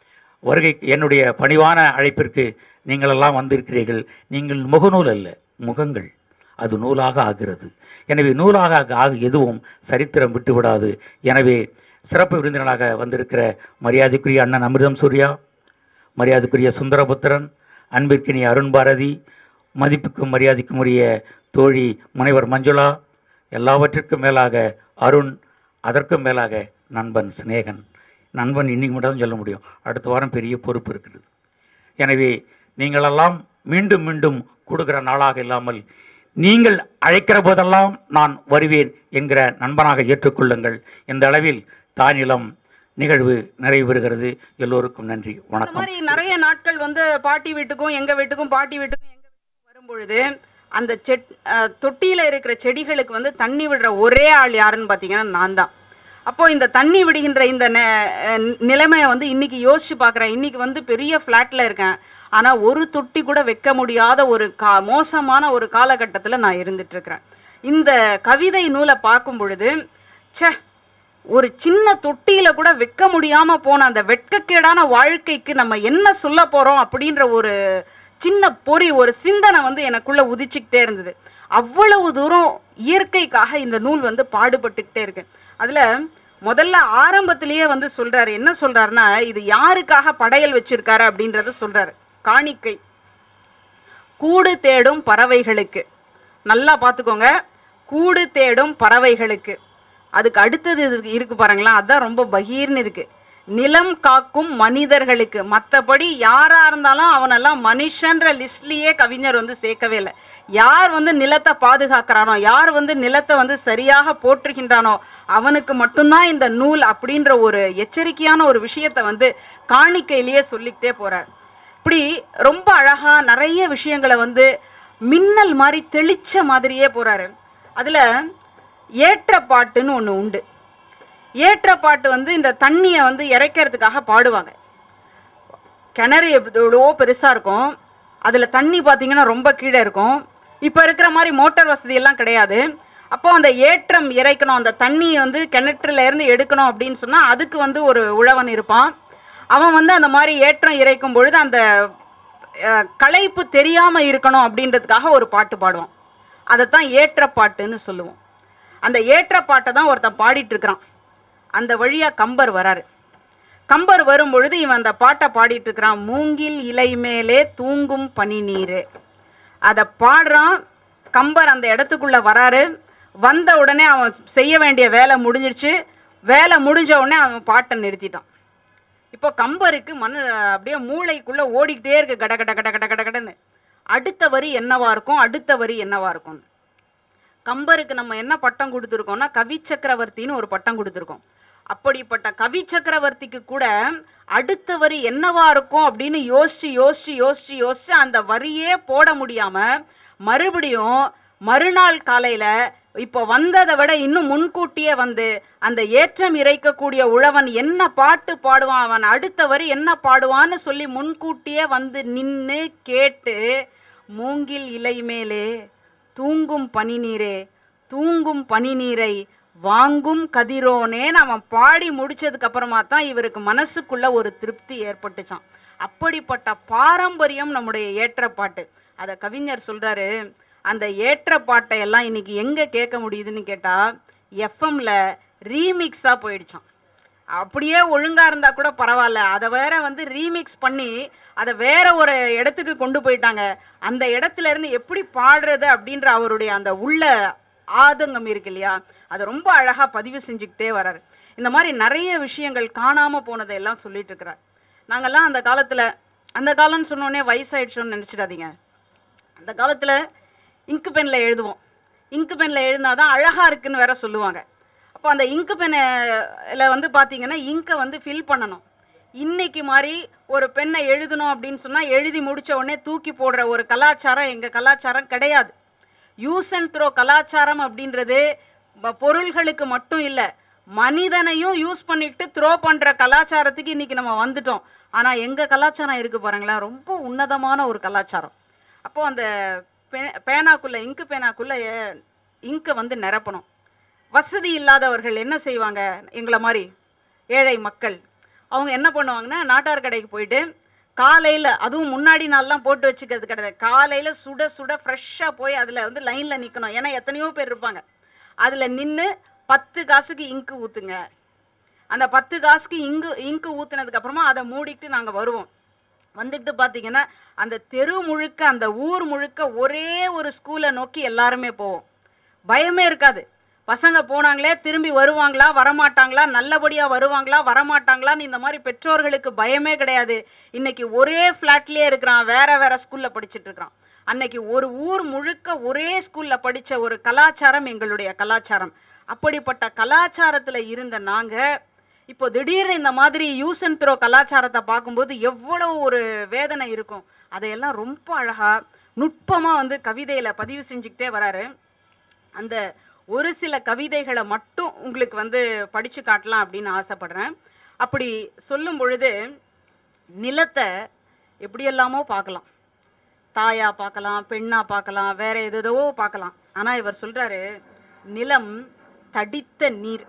வருகை என்னுடைய பணிவான அழைப்பிற்கு நீங்களெல்லாம் வந்திருக்கிறீர்கள் நீங்கள் முகநூல் அல்ல முகங்கள் அது நூலாக ஆகிறது எனவே நூலாக ஆக- ஆக எதுவும் சரித்திரம் விட்டுவிடாது எனவே சிறப்பு விருந்தினராக வந்திருக்கிற மரியாதைக்குரிய அண்ணன் அமிர்தம் சூர்யா மரியாதைக்குரிய சுந்தரபுத்திரன் அன்பிற்கினிய அருண் பாரதி மதிப்புக்கும் மரியாதைக்கும் உரிய தோழி முனைவர் மஞ்சுளா எல்லாவற்றிற்கும் மேலாக அருண் அதற்கும் மேலாக நண்பன் சிநேகன் நண்பன் இன்னைக்கு மட்டும் தான் சொல்ல முடியும் அடுத்த வாரம் பெரிய பொறுப்பு இருக்கிறது எனவே நீங்களெல்லாம் மீண்டும் மீண்டும் கொடுக்கிற நாளாக இல்லாமல் நீங்கள் அழைக்கிற போதெல்லாம் நான் வருவேன் என்கிற நண்பனாக ஏற்றுக்கொள்ளுங்கள் இந்த அளவில் தானிலம் நிகழ்வு நிறைவு பெறுகிறது எல்லோருக்கும் நன்றி இந்த வணக்கம் மாதிரி நிறைய நாட்கள் வந்து பாட்டி வீட்டுக்கும் எங்க வீட்டுக்கும் பாட்டி வீட்டுக்கும் எங்க வீட்டுக்கும் வரும்பொழுது அந்த செட் அஹ், தொட்டியில இருக்கிற செடிகளுக்கு வந்து தண்ணி விடுற ஒரே ஆள் யாருன்னு பார்த்தீங்கன்னா நான் தான் அப்போ இந்த தண்ணி விடுகின்ற இந்த நெ- அஹ், நிலைமையை வந்து இன்னைக்கு யோசிச்சு பார்க்குறேன் இன்னைக்கு வந்து பெரிய ஃப்ளாட்டில் இருக்கேன் ஆனால் ஒரு தொட்டி கூட வைக்க முடியாத ஒரு கா மோசமான ஒரு காலகட்டத்தில் நான் இருந்துட்டு இருக்கிறேன் இந்த கவிதை நூலை பார்க்கும் பொழுது ச்சே ஒரு சின்ன தொட்டியில கூட வைக்க முடியாம போன அந்த வெட்கக்கேடான வாழ்க்கைக்கு நம்ம என்ன சொல்ல போறோம் அப்படின்ற ஒரு சின்ன பொறி ஒரு சிந்தனை வந்து எனக்குள்ள உதிச்சுக்கிட்டே இருந்தது அவ்வளவு தூரம் இயற்கைக்காக இந்த நூல் வந்து பாடுபட்டுக்கிட்டே இருக்கு அதுல முதல்ல ஆரம்பத்திலேயே வந்து சொல்றாரு என்ன சொல்றாருன்னா இது யாருக்காக படையல் வச்சிருக்காரு அப்படின்றத சொல்றாரு காணிக்கை கூடு தேடும் பறவைகளுக்கு நல்லா பார்த்துக்கோங்க கூடு தேடும் பறவைகளுக்கு அதுக்கு அடுத்தது இருக்கு இருக்கு பாருங்களா அதான் ரொம்ப பகீர்னு இருக்கு நிலம் காக்கும் மனிதர்களுக்கு மற்றபடி யாரா இருந்தாலும் அவனெல்லாம் மனுஷன்ற லிஸ்ட்லயே கவிஞர் வந்து சேர்க்கவே இல்லை யார் வந்து நிலத்தை பாதுகாக்கிறானோ யார் வந்து நிலத்தை வந்து சரியாக போற்றுகின்றானோ அவனுக்கு மட்டும்தான் இந்த நூல் அப்படின்ற ஒரு எச்சரிக்கையான ஒரு விஷயத்தை வந்து காணிக்கையிலேயே சொல்லிக்கிட்டே போறார் இப்படி ரொம்ப அழகா நிறைய விஷயங்களை வந்து மின்னல் மாதிரி தெளிச்ச மாதிரியே போறாரு அதுல ஏற்ற பாட்டுன்னு ஒன்று உண்டு ஏற்ற பாட்டு வந்து இந்த தண்ணியை வந்து இறைக்கிறதுக்காக பாடுவாங்க கிணறு எவ்வளோ பெருசாக இருக்கும் அதில் தண்ணி பார்த்தீங்கன்னா ரொம்ப கீழே இருக்கும் இப்போ இருக்கிற மாதிரி மோட்டார் வசதி எல்லாம் கிடையாது அப்போ அந்த ஏற்றம் இறைக்கணும் அந்த தண்ணி வந்து கிணற்றுல இருந்து எடுக்கணும் அப்படின்னு சொன்னால் அதுக்கு வந்து ஒரு உழவன் இருப்பான் அவன் வந்து அந்த மாதிரி ஏற்றம் இறைக்கும் பொழுது அந்த அஹ், களைப்பு தெரியாமல் இருக்கணும் அப்படின்றதுக்காக ஒரு பாட்டு பாடுவான் அதைத்தான் ஏற்ற பாட்டுன்னு சொல்லுவோம் அந்த ஏற்ற பாட்டை தான் ஒருத்தன் பாடிட்டு இருக்கிறான் அந்த வழியாக கம்பர் வராரு கம்பர் வரும் பொழுது இவன் அந்த பாட்டை பாடிட்டு இருக்கிறான் மூங்கில் இலை மேலே தூங்கும் பனி நீர் அதை பாடுறான் கம்பர் அந்த இடத்துக்குள்ள வராரு வந்த உடனே அவன் செய்ய வேண்டிய வேலை முடிஞ்சிருச்சு வேலை முடிஞ்ச உடனே அவன் பாட்டை நிறுத்திட்டான் இப்போ கம்பருக்கு மனு அப்படியே மூளைக்குள்ள ஓடிக்கிட்டே இருக்கு கட கட கட கட கட கடன்னு அடுத்த வரி என்னவா இருக்கும் அடுத்த வரி என்னவா இருக்கும் கம்பருக்கு நம்ம என்ன பட்டம் கொடுத்துருக்கோம்னா கவி சக்கரவர்த்தின்னு ஒரு பட்டம் கொடுத்துருக்கோம் அப்படிப்பட்ட கவி சக்கரவர்த்திக்கு கூட அடுத்த வரி என்னவா இருக்கும் அப்படின்னு யோசிச்சு யோசிச்சு யோசிச்சு யோசிச்சு அந்த வரியே போட முடியாம மறுபடியும் மறுநாள் காலையில இப்போ வந்ததை விட இன்னும் முன்கூட்டியே வந்து அந்த ஏற்றம் இறைக்கக்கூடிய உழவன் என்ன பாட்டு பாடுவான் அவன் அடுத்த வரி என்ன பாடுவான்னு சொல்லி முன்கூட்டியே வந்து நின்று கேட்டு மூங்கில் இலை மேலே தூங்கும் பனி நீரே தூங்கும் பனி நீரை வாங்கும் கதிரோனேன்னு அவன் பாடி முடிச்சதுக்கு அப்புறமா தான் இவருக்கு மனசுக்குள்ள ஒரு திருப்தி ஏற்பட்டுச்சான் அப்படிப்பட்ட பாரம்பரியம் நம்முடைய ஏற்றப்பாட்டு அதை கவிஞர் சொல்றாரு அந்த ஏற்றப்பாட்டை எல்லாம் இன்னைக்கு எங்க கேட்க முடியுதுன்னு கேட்டா எஃப்எம்ல ரீமிக்ஸா போயிடுச்சான் அப்படியே ஒழுங்கா இருந்தா கூட பரவாயில்ல அதை வேற வந்து ரீமிக்ஸ் பண்ணி அதை வேற ஒரு இடத்துக்கு கொண்டு போயிட்டாங்க அந்த இடத்துல இருந்து எப்படி பாடுறது அப்படின்ற அவருடைய அந்த உள்ள ஆதங்கம் இருக்கு இல்லையா அதை ரொம்ப அழகா பதிவு செஞ்சுக்கிட்டே வராரு இந்த மாதிரி நிறைய விஷயங்கள் காணாம போனதை எல்லாம் சொல்லிட்டு இருக்கிறார் நாங்கெல்லாம் அந்த காலத்துல அந்த காலம்னு சொன்னோடனே வயசாயிடுச்சோன்னு நினைச்சிடாதீங்க அந்த காலத்துல இங்கு பென்ல எழுதுவோம் இங்கு பென்ல எழுதினாதான் அழகா இருக்குன்னு வேற சொல்லுவாங்க அப்போ அந்த இங்கு பென்னில் வந்து பார்த்தீங்கன்னா இங்கை வந்து ஃபில் பண்ணணும் இன்னைக்கு மாதிரி ஒரு பெண்ணை எழுதணும் அப்படின்னு சொன்னால் எழுதி முடிச்ச உடனே தூக்கி போடுற ஒரு கலாச்சாரம் எங்கள் கலாச்சாரம் கிடையாது யூஸ் அண்ட் த்ரோ கலாச்சாரம் அப்படின்றது ப- பொருள்களுக்கு மட்டும் இல்லை மனிதனையும் யூஸ் பண்ணிட்டு த்ரோ பண்ணுற கலாச்சாரத்துக்கு இன்னைக்கு நம்ம வந்துட்டோம் ஆனால் எங்கள் கலாச்சாரம் இருக்கு பாருங்களேன் ரொம்ப உன்னதமான ஒரு கலாச்சாரம் அப்போ அந்த பே பேனாக்குள்ள இங்கு பேனாக்குள்ள இங்கை வந்து நிரப்பணும் வசதி இல்லாதவர்கள் என்ன செய்வாங்க எங்களை மாதிரி ஏழை மக்கள் அவங்க என்ன பண்ணுவாங்கன்னா நாட்டார் கடைக்கு போயிட்டு காலையில் அதுவும் முன்னாடி நாள்லாம் போட்டு வச்சுக்கிறது கிடையாது காலையில் சுட சுட ஃப்ரெஷ்ஷாக போய் அதில் வந்து லைனில் நிற்கணும் ஏன்னா எத்தனையோ பேர் இருப்பாங்க அதில் நின்று பத்து காசுக்கு இங்கு ஊற்றுங்க அந்த பத்து காசுக்கு இங்கு இங்கு ஊற்றுனதுக்கு அப்புறமா அதை மூடிட்டு நாங்கள் வருவோம் வந்துட்டு பார்த்தீங்கன்னா அந்த தெரு முழுக்க அந்த ஊர் முழுக்க ஒரே ஒரு ஸ்கூலை நோக்கி எல்லாருமே போவோம் பயமே இருக்காது பசங்க போனாங்களே திரும்பி வருவாங்களா வரமாட்டாங்களா நல்லபடியா வருவாங்களா வரமாட்டாங்களான்னு இந்த மாதிரி பெற்றோர்களுக்கு பயமே கிடையாது இன்னைக்கு ஒரே ஃப்ளாட்லயே இருக்கிறான் வேற வேற ஸ்கூல்ல படிச்சுட்டு இருக்கிறான் அன்னைக்கு ஒரு ஊர் முழுக்க ஒரே ஸ்கூல்ல படிச்ச ஒரு கலாச்சாரம் எங்களுடைய கலாச்சாரம் அப்படிப்பட்ட கலாச்சாரத்துல இருந்த நாங்க இப்போ திடீர்னு இந்த மாதிரி யூஸ் அண்ட் த்ரோ கலாச்சாரத்தை பார்க்கும்போது எவ்வளவு ஒரு வேதனை இருக்கும் அதையெல்லாம் ரொம்ப அழகா நுட்பமா வந்து கவிதையில பதிவு செஞ்சுக்கிட்டே வராரு அந்த ஒரு சில கவிதைகளை மட்டும் உங்களுக்கு வந்து படிச்சு காட்டலாம் அப்படின்னு ஆசைப்படுறேன் அப்படி சொல்லும் பொழுது நிலத்தை எப்படியெல்லாமோ பார்க்கலாம் தாயா பார்க்கலாம் பெண்ணா பார்க்கலாம் வேற எதோ பார்க்கலாம் ஆனா இவர் சொல்றாரு நிலம் தடித்த நீர்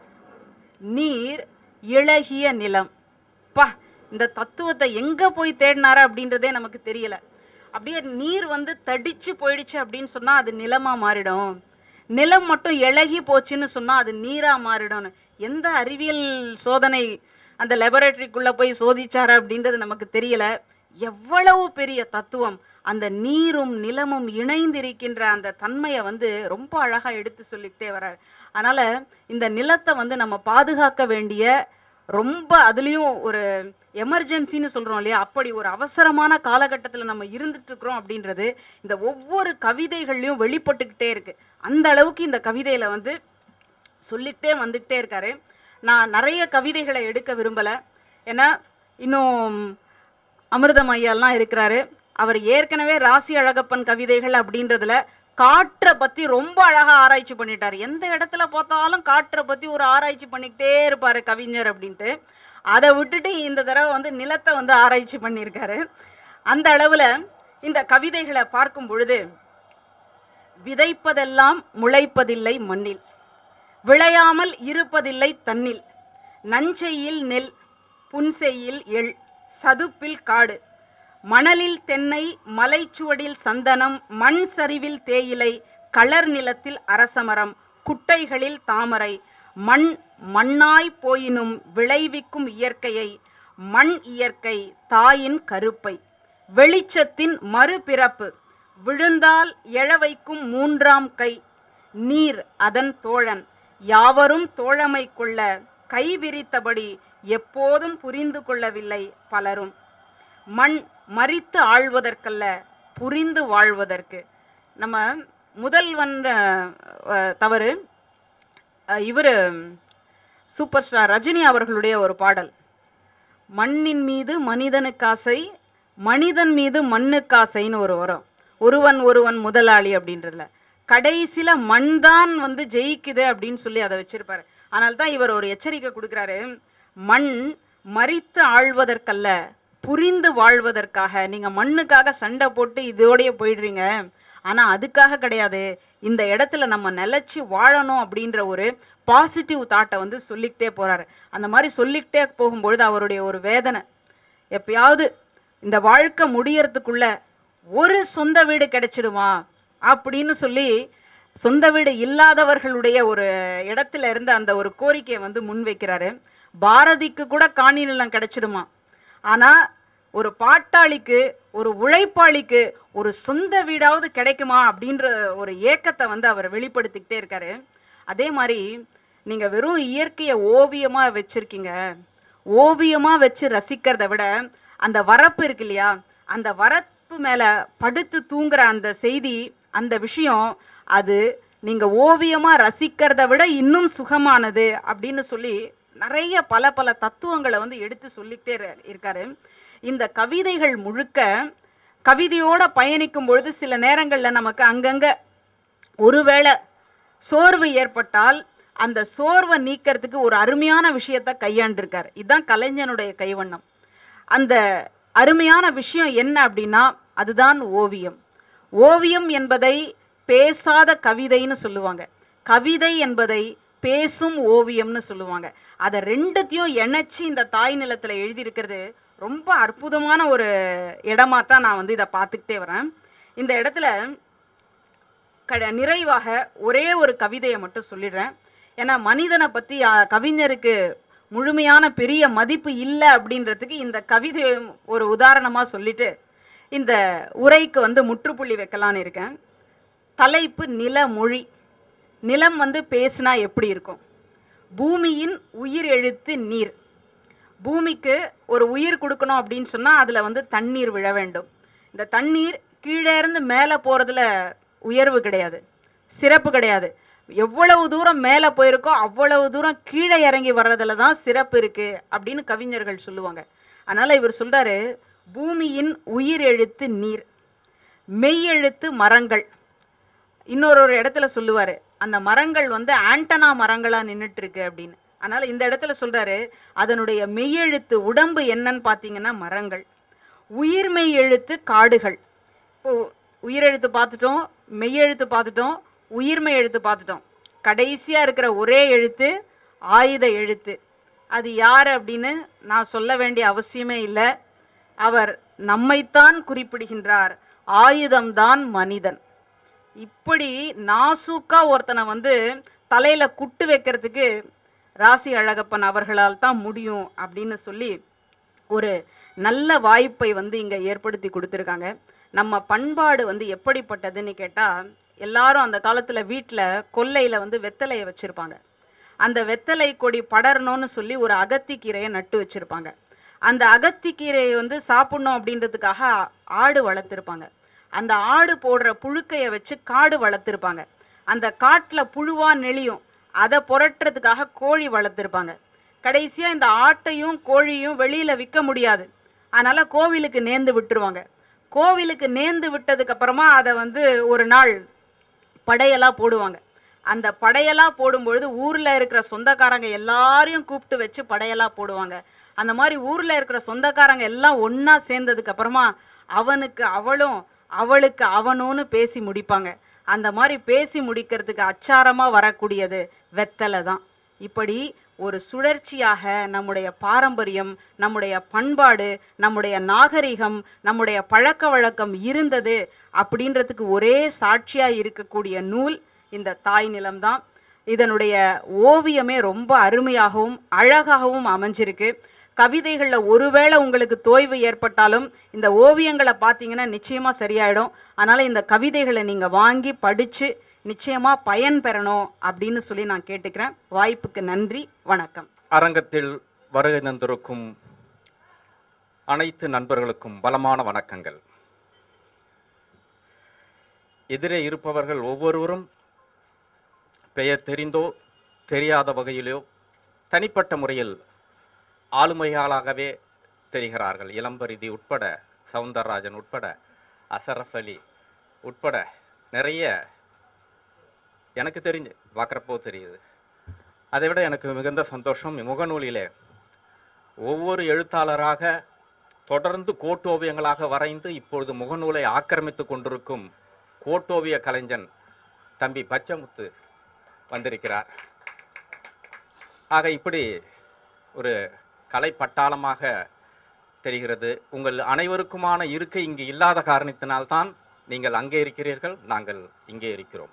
நீர் இளகிய நிலம் பா இந்த தத்துவத்தை எங்க போய் தேடினாரு அப்படின்றதே நமக்கு தெரியல அப்படியே நீர் வந்து தடிச்சு போயிடுச்சு அப்படின்னு சொன்னா அது நிலமா மாறிடும் நிலம் மட்டும் இளகி போச்சுன்னு சொன்னா அது நீரா மாறிடும்னு எந்த அறிவியல் சோதனை அந்த லெபரட்டரிக்குள்ள போய் சோதிச்சாரு அப்படின்றது நமக்கு தெரியல எவ்வளவு பெரிய தத்துவம் அந்த நீரும் நிலமும் இணைந்திருக்கின்ற அந்த தன்மையை வந்து ரொம்ப அழகா எடுத்து சொல்லிக்கிட்டே வர்றாரு அதனால இந்த நிலத்தை வந்து நம்ம பாதுகாக்க வேண்டிய ரொம்ப அதுலேயும் ஒரு எமர்ஜென்சின்னு சொல்கிறோம் இல்லையா அப்படி ஒரு அவசரமான காலகட்டத்தில் நம்ம இருந்துட்டு இருக்கிறோம் அப்படின்றது இந்த ஒவ்வொரு கவிதைகள்லையும் வெளிப்பட்டுக்கிட்டே இருக்கு அந்த அளவுக்கு இந்த கவிதையில வந்து சொல்லிட்டே வந்துக்கிட்டே இருக்காரு நான் நிறைய கவிதைகளை எடுக்க விரும்பலை ஏன்னா இன்னும் அமிர்தம் ஐயாலாம் இருக்கிறாரு அவர் ஏற்கனவே ராசி அழகப்பன் கவிதைகள் அப்படின்றதுல காற்றை பத்தி ரொம்ப அழகா ஆராய்ச்சி பண்ணிட்டாரு எந்த இடத்துல பார்த்தாலும் காற்றை பத்தி ஒரு ஆராய்ச்சி பண்ணிக்கிட்டே இருப்பாரு கவிஞர் அப்படின்ட்டு அதை விட்டுட்டு இந்த தடவை வந்து நிலத்தை வந்து ஆராய்ச்சி பண்ணியிருக்காரு அந்த அளவுல இந்த கவிதைகளை பார்க்கும் பொழுது விதைப்பதெல்லாம் முளைப்பதில்லை மண்ணில் விளையாமல் இருப்பதில்லை தன்னில் நஞ்சையில் நெல் புன்செய்யில் எள் சதுப்பில் காடு மணலில் தென்னை மலைச்சுவடில் சந்தனம் மண் சரிவில் தேயிலை களர் நிலத்தில் அரசமரம் குட்டைகளில் தாமரை மண் மண்ணாய் போயினும் விளைவிக்கும் இயற்கையை மண் இயற்கை தாயின் கருப்பை வெளிச்சத்தின் மறுபிறப்பு விழுந்தால் எழவைக்கும் மூன்றாம் கை நீர் அதன் தோழன் யாவரும் தோழமை கொள்ள கை விரித்தபடி எப்போதும் புரிந்து கொள்ளவில்லை பலரும் மண் மறித்து ஆழ்வதற்கல்ல புரிந்து வாழ்வதற்கு நம்ம முதல்வன் அஹ், தவறு இவர் சூப்பர் ஸ்டார் ரஜினி அவர்களுடைய ஒரு பாடல் மண்ணின் மீது மனிதனுக்காசை மனிதன் மீது மண்ணுக்காசைன்னு ஒரு வரும் ஒருவன் ஒருவன் முதலாளி அப்படின்றதுல கடைசியில மண் தான் வந்து ஜெயிக்குது அப்படின்னு சொல்லி அதை வச்சிருப்பாரு ஆனால் தான் இவர் ஒரு எச்சரிக்கை கொடுக்குறாரு மண் மறித்து ஆழ்வதற்கல்ல புரிந்து வாழ்வதற்காக நீங்க மண்ணுக்காக சண்டை போட்டு இதோடயே போயிடுறீங்க ஆனா அதுக்காக கிடையாது இந்த இடத்துல நம்ம நிலைச்சு வாழணும் அப்படின்ற ஒரு பாசிட்டிவ் தாட்டை வந்து சொல்லிக்கிட்டே போறாரு அந்த மாதிரி சொல்லிக்கிட்டே போகும்பொழுது அவருடைய ஒரு வேதனை எப்பயாவது இந்த வாழ்க்கை முடியறதுக்குள்ள ஒரு சொந்த வீடு கிடைச்சிடுமா அப்படின்னு சொல்லி சொந்த வீடு இல்லாதவர்களுடைய ஒரு இடத்துல இருந்து அந்த ஒரு கோரிக்கையை வந்து முன்வைக்கிறாரு பாரதிக்கு கூட காணி நிலம் கிடைச்சிடுமா ஆனா ஒரு பாட்டாளிக்கு ஒரு உழைப்பாளிக்கு ஒரு சொந்த வீடாவது கிடைக்குமா அப்படின்ற ஒரு ஏக்கத்தை வந்து அவர் வெளிப்படுத்திக்கிட்டே இருக்காரு அதே மாதிரி நீங்க வெறும் இயற்கையை ஓவியமா வச்சிருக்கீங்க ஓவியமா வச்சு ரசிக்கிறத விட அந்த வரப்பு இருக்கு இல்லையா அந்த வரப்பு மேல படுத்து தூங்குற அந்த செய்தி அந்த விஷயம் அது நீங்க ஓவியமா ரசிக்கிறத விட இன்னும் சுகமானது அப்படின்னு சொல்லி நிறைய பல பல தத்துவங்களை வந்து எடுத்து சொல்லிக்கிட்டே இரு- இருக்காரு இந்த கவிதைகள் முழுக்க கவிதையோட பயணிக்கும் பொழுது சில நேரங்கள்ல நமக்கு அங்கங்க ஒருவேளை சோர்வு ஏற்பட்டால் அந்த சோர்வை நீக்கிறதுக்கு ஒரு அருமையான விஷயத்தை கையாண்டிருக்காரு இதுதான் கலைஞனுடைய கைவண்ணம் அந்த அருமையான விஷயம் என்ன அப்படின்னா அதுதான் ஓவியம் ஓவியம் என்பதை பேசாத கவிதைன்னு சொல்லுவாங்க கவிதை என்பதை பேசும் ஓவியம்னு சொல்லுவாங்க அதை ரெண்டுத்தையும் இணைச்சி இந்த தாய் நிலத்தில் எழுதியிருக்கிறது ரொம்ப அற்புதமான ஒரு இடமா தான் நான் வந்து இதை பார்த்துக்கிட்டே வரேன் இந்த இடத்துல கட நிறைவாக ஒரே ஒரு கவிதையை மட்டும் சொல்லிடுறேன் ஏன்னா மனிதனை பற்றி கவிஞருக்கு முழுமையான பெரிய மதிப்பு இல்லை அப்படின்றதுக்கு இந்த கவிதை ஒரு உதாரணமாக சொல்லிட்டு இந்த உரைக்கு வந்து முற்றுப்புள்ளி வைக்கலான்னு இருக்கேன் தலைப்பு நிலமொழி நிலம் வந்து பேசுனா எப்படி இருக்கும் பூமியின் உயிர் எழுத்து நீர் பூமிக்கு ஒரு உயிர் கொடுக்கணும் அப்படின்னு சொன்னால் அதில் வந்து தண்ணீர் விழ வேண்டும் இந்த தண்ணீர் கீழே இருந்து மேலே போகிறதுல உயர்வு கிடையாது சிறப்பு கிடையாது எவ்வளவு தூரம் மேலே போயிருக்கோ அவ்வளவு தூரம் கீழே இறங்கி வர்றதுல தான் சிறப்பு இருக்கு அப்படின்னு கவிஞர்கள் சொல்லுவாங்க அதனால இவர் சொல்றாரு பூமியின் உயிர் எழுத்து நீர் மெய் எழுத்து மரங்கள் இன்னொரு ஒரு இடத்துல சொல்லுவாரு அந்த மரங்கள் வந்து ஆண்டனா மரங்களா நின்னுட்டு இருக்கு அப்படின்னு அதனால இந்த இடத்துல சொல்றாரு அதனுடைய மெய்யெழுத்து உடம்பு என்னன்னு பார்த்தீங்கன்னா மரங்கள் உயிர்மெய் எழுத்து காடுகள் இப்போ உயிரெழுத்து பார்த்துட்டோம் மெய்யெழுத்து பார்த்துட்டோம் உயிர்மெய் எழுத்து பார்த்துட்டோம் கடைசியா இருக்கிற ஒரே எழுத்து ஆயுத எழுத்து அது யார் அப்படின்னு நான் சொல்ல வேண்டிய அவசியமே இல்லை அவர் நம்மைத்தான் குறிப்பிடுகின்றார் ஆயுதம்தான் மனிதன் இப்படி நாசூக்கா ஒருத்தனை வந்து தலையில குட்டு வைக்கிறதுக்கு ராசி அழகப்பன் அவர்களால் தான் முடியும் அப்படின்னு சொல்லி ஒரு நல்ல வாய்ப்பை வந்து இங்க ஏற்படுத்தி கொடுத்துருக்காங்க நம்ம பண்பாடு வந்து எப்படிப்பட்டதுன்னு கேட்டா எல்லாரும் அந்த காலத்துல வீட்ல கொல்லையில வந்து வெத்தலையை வச்சிருப்பாங்க அந்த வெத்தலை கொடி படரணும்னு சொல்லி ஒரு அகத்திக்கீரையை நட்டு வச்சிருப்பாங்க அந்த அகத்திக்கீரையை வந்து சாப்பிடணும் அப்படின்றதுக்காக ஆடு வளர்த்துருப்பாங்க அந்த ஆடு போடுற புழுக்கையை வச்சு காடு வளர்த்துருப்பாங்க அந்த காட்டில் புழுவா நெளியும் அதை புரட்டுறதுக்காக கோழி வளர்த்துருப்பாங்க கடைசியா இந்த ஆட்டையும் கோழியும் வெளியில விற்க முடியாது அதனால கோவிலுக்கு நேர்ந்து விட்டுருவாங்க கோவிலுக்கு நேர்ந்து விட்டதுக்கு அப்புறமா அதை வந்து ஒரு நாள் படையலா போடுவாங்க அந்த படையலா போடும்பொழுது ஊர்ல இருக்கிற சொந்தக்காரங்க எல்லாரையும் கூப்பிட்டு வச்சு படையலா போடுவாங்க அந்த மாதிரி ஊர்ல இருக்கிற சொந்தக்காரங்க எல்லாம் ஒண்ணா சேர்ந்ததுக்கு அப்புறமா அவனுக்கு அவளும் அவளுக்கு அவனும்னு பேசி முடிப்பாங்க அந்த மாதிரி பேசி முடிக்கிறதுக்கு அச்சாரமா வரக்கூடியது வெத்தலை தான் இப்படி ஒரு சுழற்சியாக நம்முடைய பாரம்பரியம் நம்முடைய பண்பாடு நம்முடைய நாகரிகம் நம்முடைய பழக்க வழக்கம் இருந்தது அப்படின்றதுக்கு ஒரே சாட்சியா இருக்கக்கூடிய நூல் இந்த தாய் நிலம்தான் இதனுடைய ஓவியமே ரொம்ப அருமையாகவும் அழகாகவும் அமைஞ்சிருக்கு கவிதைகளில் ஒருவேளை உங்களுக்கு தோய்வு ஏற்பட்டாலும் இந்த ஓவியங்களை பார்த்தீங்கன்னா நிச்சயமாக சரியாயிடும் அதனால் இந்த கவிதைகளை நீங்கள் வாங்கி படித்து நிச்சயமாக பயன் பெறணும் அப்படின்னு சொல்லி நான் கேட்டுக்கிறேன் வாய்ப்புக்கு நன்றி வணக்கம் அரங்கத்தில் வருகை தந்திருக்கும் அனைத்து நண்பர்களுக்கும் பலமான வணக்கங்கள் எதிரே இருப்பவர்கள் ஒவ்வொருவரும் பெயர் தெரிந்தோ தெரியாத வகையிலோ தனிப்பட்ட முறையில் ஆளுமையாளாகவே தெரிகிறார்கள் இளம்பரிதி உட்பட சவுந்தரராஜன் உட்பட அசரஃப் அலி உட்பட நிறைய எனக்கு தெரிஞ்சு பார்க்குறப்போ தெரியுது அதை விட எனக்கு மிகுந்த சந்தோஷம் முகநூலிலே ஒவ்வொரு எழுத்தாளராக தொடர்ந்து கோட்டோவியங்களாக வரைந்து இப்பொழுது முகநூலை ஆக்கிரமித்து கொண்டிருக்கும் கோட்டோவிய கலைஞன் தம்பி பச்சமுத்து வந்திருக்கிறார் ஆக இப்படி ஒரு கலை பட்டாளமாக தெரிகிறது உங்கள் அனைவருக்குமான இருக்கை இங்கு இல்லாத காரணத்தினால்தான் நீங்கள் அங்கே இருக்கிறீர்கள் நாங்கள் இங்கே இருக்கிறோம்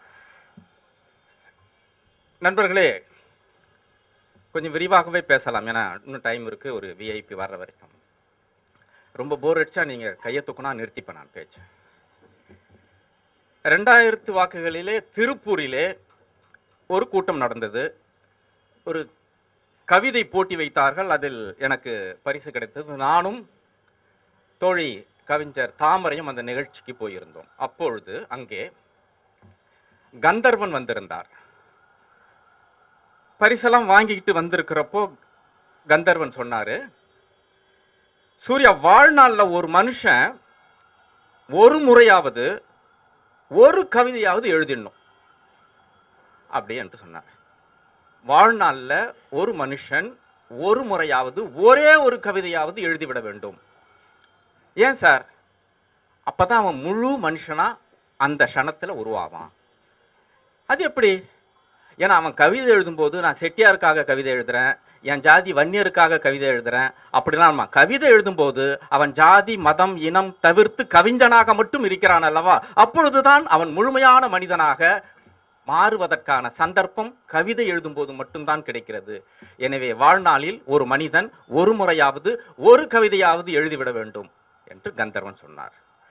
நண்பர்களே கொஞ்சம் விரிவாகவே பேசலாம் ஏன்னா இன்னும் டைம் இருக்கு ஒரு விஐபி வர்ற வரைக்கும் ரொம்ப போர் அடிச்சா நீங்க கையை தூக்குனா நிறுத்திப்பேன் நான் பேச்சு ரெண்டாயிரத்து வாக்குகளிலே திருப்பூரிலே ஒரு கூட்டம் நடந்தது ஒரு கவிதை போட்டி வைத்தார்கள் அதில் எனக்கு பரிசு கிடைத்தது நானும் தோழி கவிஞர் தாமரையும் அந்த நிகழ்ச்சிக்கு போயிருந்தோம் அப்பொழுது அங்கே கந்தர்வன் வந்திருந்தார் பரிசெல்லாம் வாங்கிக்கிட்டு வந்திருக்கிறப்போ கந்தர்வன் சொன்னாரு சூர்யா வாழ்நாள்ல ஒரு மனுஷன் ஒரு முறையாவது ஒரு கவிதையாவது எழுதிடணும் அப்படி என்று சொன்னார் வாழ்நாள்ல ஒரு மனுஷன் ஒரு முறையாவது ஒரே ஒரு கவிதையாவது எழுதிவிட வேண்டும் ஏன் சார் அப்பதான் அவன் முழு மனுஷனா அந்த க்ஷணத்துல உருவாவான் அது எப்படி ஏன்னா அவன் கவிதை எழுதும்போது நான் செட்டியாருக்காக கவிதை எழுதுறேன் என் ஜாதி வன்னியருக்காக கவிதை எழுதுறேன் அப்படிலாம் நம்ம கவிதை எழுதும்போது அவன் ஜாதி மதம் இனம் தவிர்த்து கவிஞனாக மட்டும் இருக்கிறான் அல்லவா அப்பொழுதுதான் அவன் முழுமையான மனிதனாக மாறுவதற்கான சந்தர்ப்பம் கவிதை எழுதும்போது மட்டும்தான் கிடைக்கிறது எனவே வாழ்நாளில் ஒரு மனிதன் ஒரு முறையாவது ஒரு கவிதையாவது எழுதிவிட வேண்டும் என்று கந்தர்வன் சொன்னார்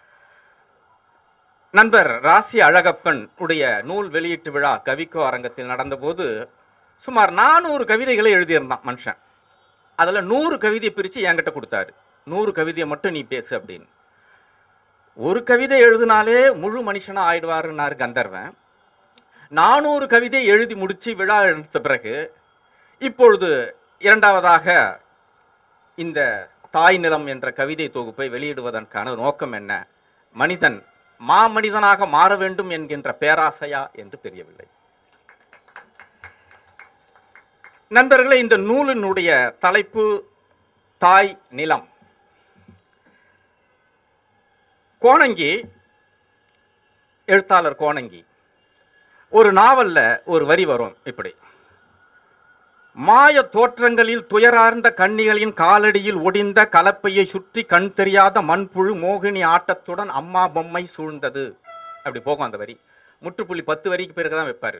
நண்பர் ராசி அழகப்பன் உடைய நூல் வெளியீட்டு விழா கவிக்கோ அரங்கத்தில் நடந்தபோது சுமார் நானூறு கவிதைகளை எழுதியிருந்தான் மனுஷன் அதில் நூறு கவிதையை பிரித்து என்கிட்ட கொடுத்தாரு நூறு கவிதையை மட்டும் நீ பேசு அப்படின்னு ஒரு கவிதை எழுதினாலே முழு மனுஷனா ஆயிடுவாருன்னாரு கந்தர்வன் நானூறு கவிதை எழுதி முடிச்சு விழா எடுத்த பிறகு இப்பொழுது இரண்டாவதாக இந்த தாய் நிலம் என்ற கவிதை தொகுப்பை வெளியிடுவதற்கான நோக்கம் என்ன மனிதன் மாமனிதனாக மாற வேண்டும் என்கின்ற பேராசையா என்று தெரியவில்லை நண்பர்களே இந்த நூலினுடைய தலைப்பு தாய் நிலம் கோணங்கி எழுத்தாளர் கோணங்கி ஒரு நாவல்ல ஒரு வரி வரும் இப்படி மாய தோற்றங்களில் துயரார்ந்த கன்னிகளின் காலடியில் ஒடிந்த கலப்பையை சுற்றி கண் தெரியாத மண்புழு மோகினி ஆட்டத்துடன் அம்மா பொம்மை சூழ்ந்தது அப்படி போகும் அந்த வரி முற்றுப்புள்ளி பத்து வரிக்கு பிறகு தான் வைப்பாரு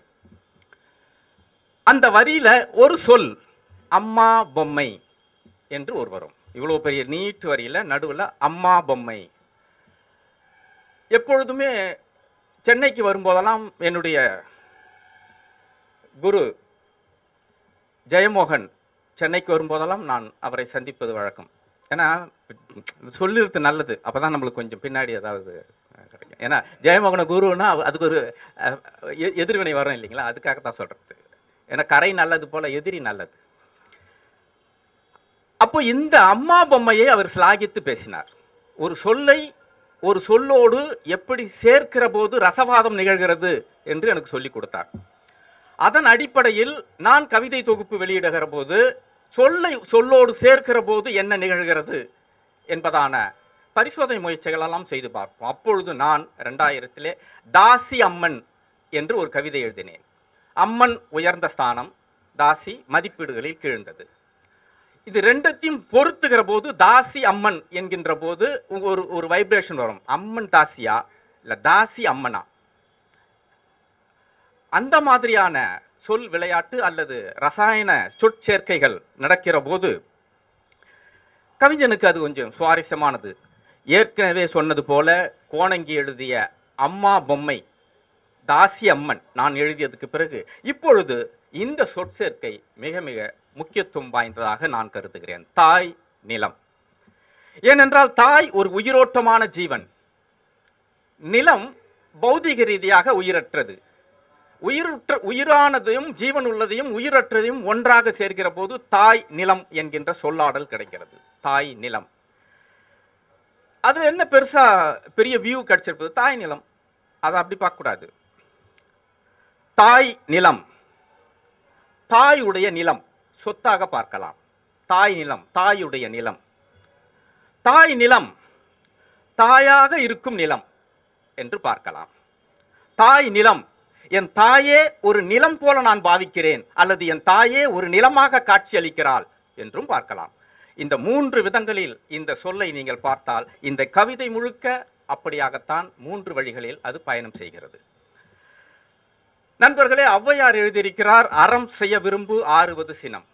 அந்த வரியில ஒரு சொல் அம்மா பொம்மை என்று ஒரு வரும் இவ்வளோ பெரிய நீட்டு வரியில நடுவில் அம்மா பொம்மை எப்பொழுதுமே சென்னைக்கு வரும்போதெல்லாம் என்னுடைய குரு ஜெயமோகன் சென்னைக்கு வரும்போதெல்லாம் நான் அவரை சந்திப்பது வழக்கம் ஏன்னா சொல்லிருது நல்லது அப்போ தான் நம்மளுக்கு கொஞ்சம் பின்னாடி ஏதாவது அஹ், கிடைக்கும் ஏன்னா ஜெயமோகன குருன்னா அவ- அதுக்கு ஒரு அஹ், எ- எதிர்வினை வரும் இல்லைங்களா அதுக்காக தான் சொல்கிறது ஏன்னா கரை நல்லது போல எதிரி நல்லது அப்போ இந்த அம்மா பொம்மையை அவர் சிலாகித்து பேசினார் ஒரு சொல்லை ஒரு சொல்லோடு எப்படி சேர்க்கிற போது ரசவாதம் நிகழ்கிறது என்று எனக்கு சொல்லிக் கொடுத்தார் அதன் அடிப்படையில் நான் கவிதை தொகுப்பு வெளியிடுகிற போது சொல்லை சொல்லோடு சேர்க்கிற போது என்ன நிகழ்கிறது என்பதான பரிசோதனை முயற்சிகளெல்லாம் செய்து பார்ப்போம் அப்பொழுது நான் ரெண்டாயிரத்திலே தாசி அம்மன் என்று ஒரு கவிதை எழுதினேன் அம்மன் உயர்ந்த ஸ்தானம் தாசி மதிப்பீடுகளில் கீழ்ந்தது இது ரெண்டத்தையும் பொருத்துகிற போது தாசி அம்மன் என்கின்ற போது ஒரு ஒரு வைப்ரேஷன் வரும் அம்மன் தாசியா இல்லை தாசி அம்மனா அந்த மாதிரியான சொல் விளையாட்டு அல்லது ரசாயன சொற்சேர்க்கைகள் நடக்கிற போது கவிஞனுக்கு அது கொஞ்சம் சுவாரஸ்யமானது ஏற்கனவே சொன்னது போல கோணங்கி எழுதிய அம்மா பொம்மை தாசி அம்மன் நான் எழுதியதுக்கு பிறகு இப்பொழுது இந்த சொற்சேர்க்கை மிக மிக முக்கியத்துவம் வாய்ந்ததாக நான் கருதுகிறேன் தாய் நிலம் ஏனென்றால் தாய் ஒரு உயிரோட்டமான ஜீவன் நிலம் பௌதிக ரீதியாக உயிரற்றது உயிருற்ற உயிரானதையும் ஜீவன் உள்ளதையும் உயிரற்றதையும் ஒன்றாக சேர்க்கிற போது தாய் நிலம் என்கின்ற சொல்லாடல் கிடைக்கிறது தாய் நிலம் அதுல என்ன பெருசா பெரிய வியூ கிடைச்சிருப்பது தாய் நிலம் அதை அப்படி பார்க்கக்கூடாது தாய் நிலம் தாயுடைய நிலம் சொத்தாக பார்க்கலாம் தாய் நிலம் தாயுடைய நிலம் தாய் நிலம் தாயாக இருக்கும் நிலம் என்று பார்க்கலாம் தாய் நிலம் என் தாயே ஒரு நிலம் போல நான் பாவிக்கிறேன் அல்லது என் தாயே ஒரு நிலமாக காட்சியளிக்கிறாள் என்றும் பார்க்கலாம் இந்த மூன்று விதங்களில் இந்த சொல்லை நீங்கள் பார்த்தால் இந்த கவிதை முழுக்க அப்படியாகத்தான் மூன்று வழிகளில் அது பயணம் செய்கிறது நண்பர்களே ஔவையார் எழுதியிருக்கிறார் அறம் செய்ய விரும்பு ஆறுவது சினம்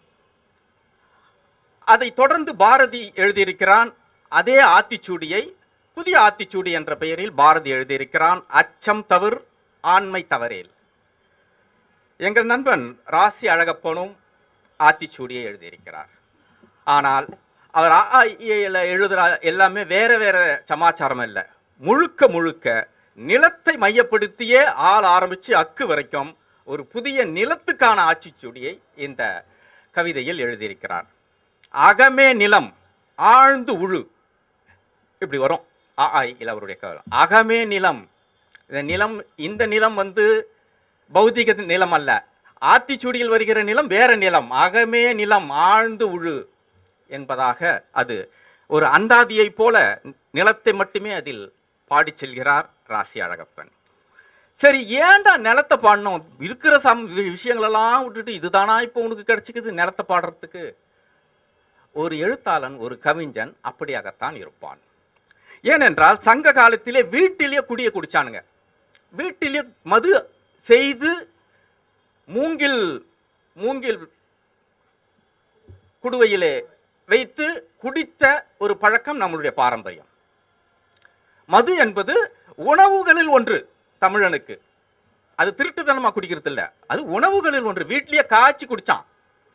அதை தொடர்ந்து பாரதி எழுதியிருக்கிறான் அதே ஆத்திச்சூடியை புதிய ஆத்திச்சூடி என்ற பெயரில் பாரதி எழுதியிருக்கிறான் அச்சம் தவிர் ஆண்மை தவறேல் எங்கள் நண்பன் ராசி அழகப்பனும் ஆத்திச்சூடியை எழுதியிருக்கிறார் ஆனால் அவர் ஆ, ஆ, இ, ல எழுதுற எல்லாமே வேற வேற சமாச்சாரம் இல்லை முழுக்க முழுக்க நிலத்தை மையப்படுத்தியே ஆள் ஆரம்பித்து அக்கு வரைக்கும் ஒரு புதிய நிலத்துக்கான ஆட்சிச்சூடியை இந்த கவிதையில் எழுதியிருக்கிறார் அகமே நிலம் ஆழ்ந்து உழு இப்படி வரும் ஆ ஆ இல்ல அவருடைய கவலை அகமே நிலம் இந்த நிலம் இந்த நிலம் வந்து பௌதிக நிலம் அல்ல ஆத்திச்சூடியில் வருகிற நிலம் வேற நிலம் அகமே நிலம் ஆழ்ந்து உழு என்பதாக அது ஒரு அந்தாதியைப் போல நிலத்தை மட்டுமே அதில் பாடிச் செல்கிறார் ராசி அழகப்பன் சரி ஏன்டா நிலத்தை பாடணும் இருக்கிற சம் வி- விஷயங்களெல்லாம் விட்டுட்டு இதுதானா இப்போ உனக்கு கிடைச்சிக்குது நிலத்தை பாடுறதுக்கு ஒரு எழுத்தாளன் ஒரு கவிஞன் அப்படியாகத்தான் இருப்பான் ஏனென்றால் சங்க காலத்திலே வீட்டிலேயே குடிய குடிச்சானுங்க வீட்டிலேயே மது செய்து மூங்கில் மூங்கில் குடுவையிலே வைத்து குடித்த ஒரு பழக்கம் நம்மளுடைய பாரம்பரியம் மது என்பது உணவுகளில் ஒன்று தமிழனுக்கு அது திருட்டுத்தனமா குடிக்கிறது இல்ல அது உணவுகளில் ஒன்று வீட்டிலேயே காய்ச்சி குடிச்சான்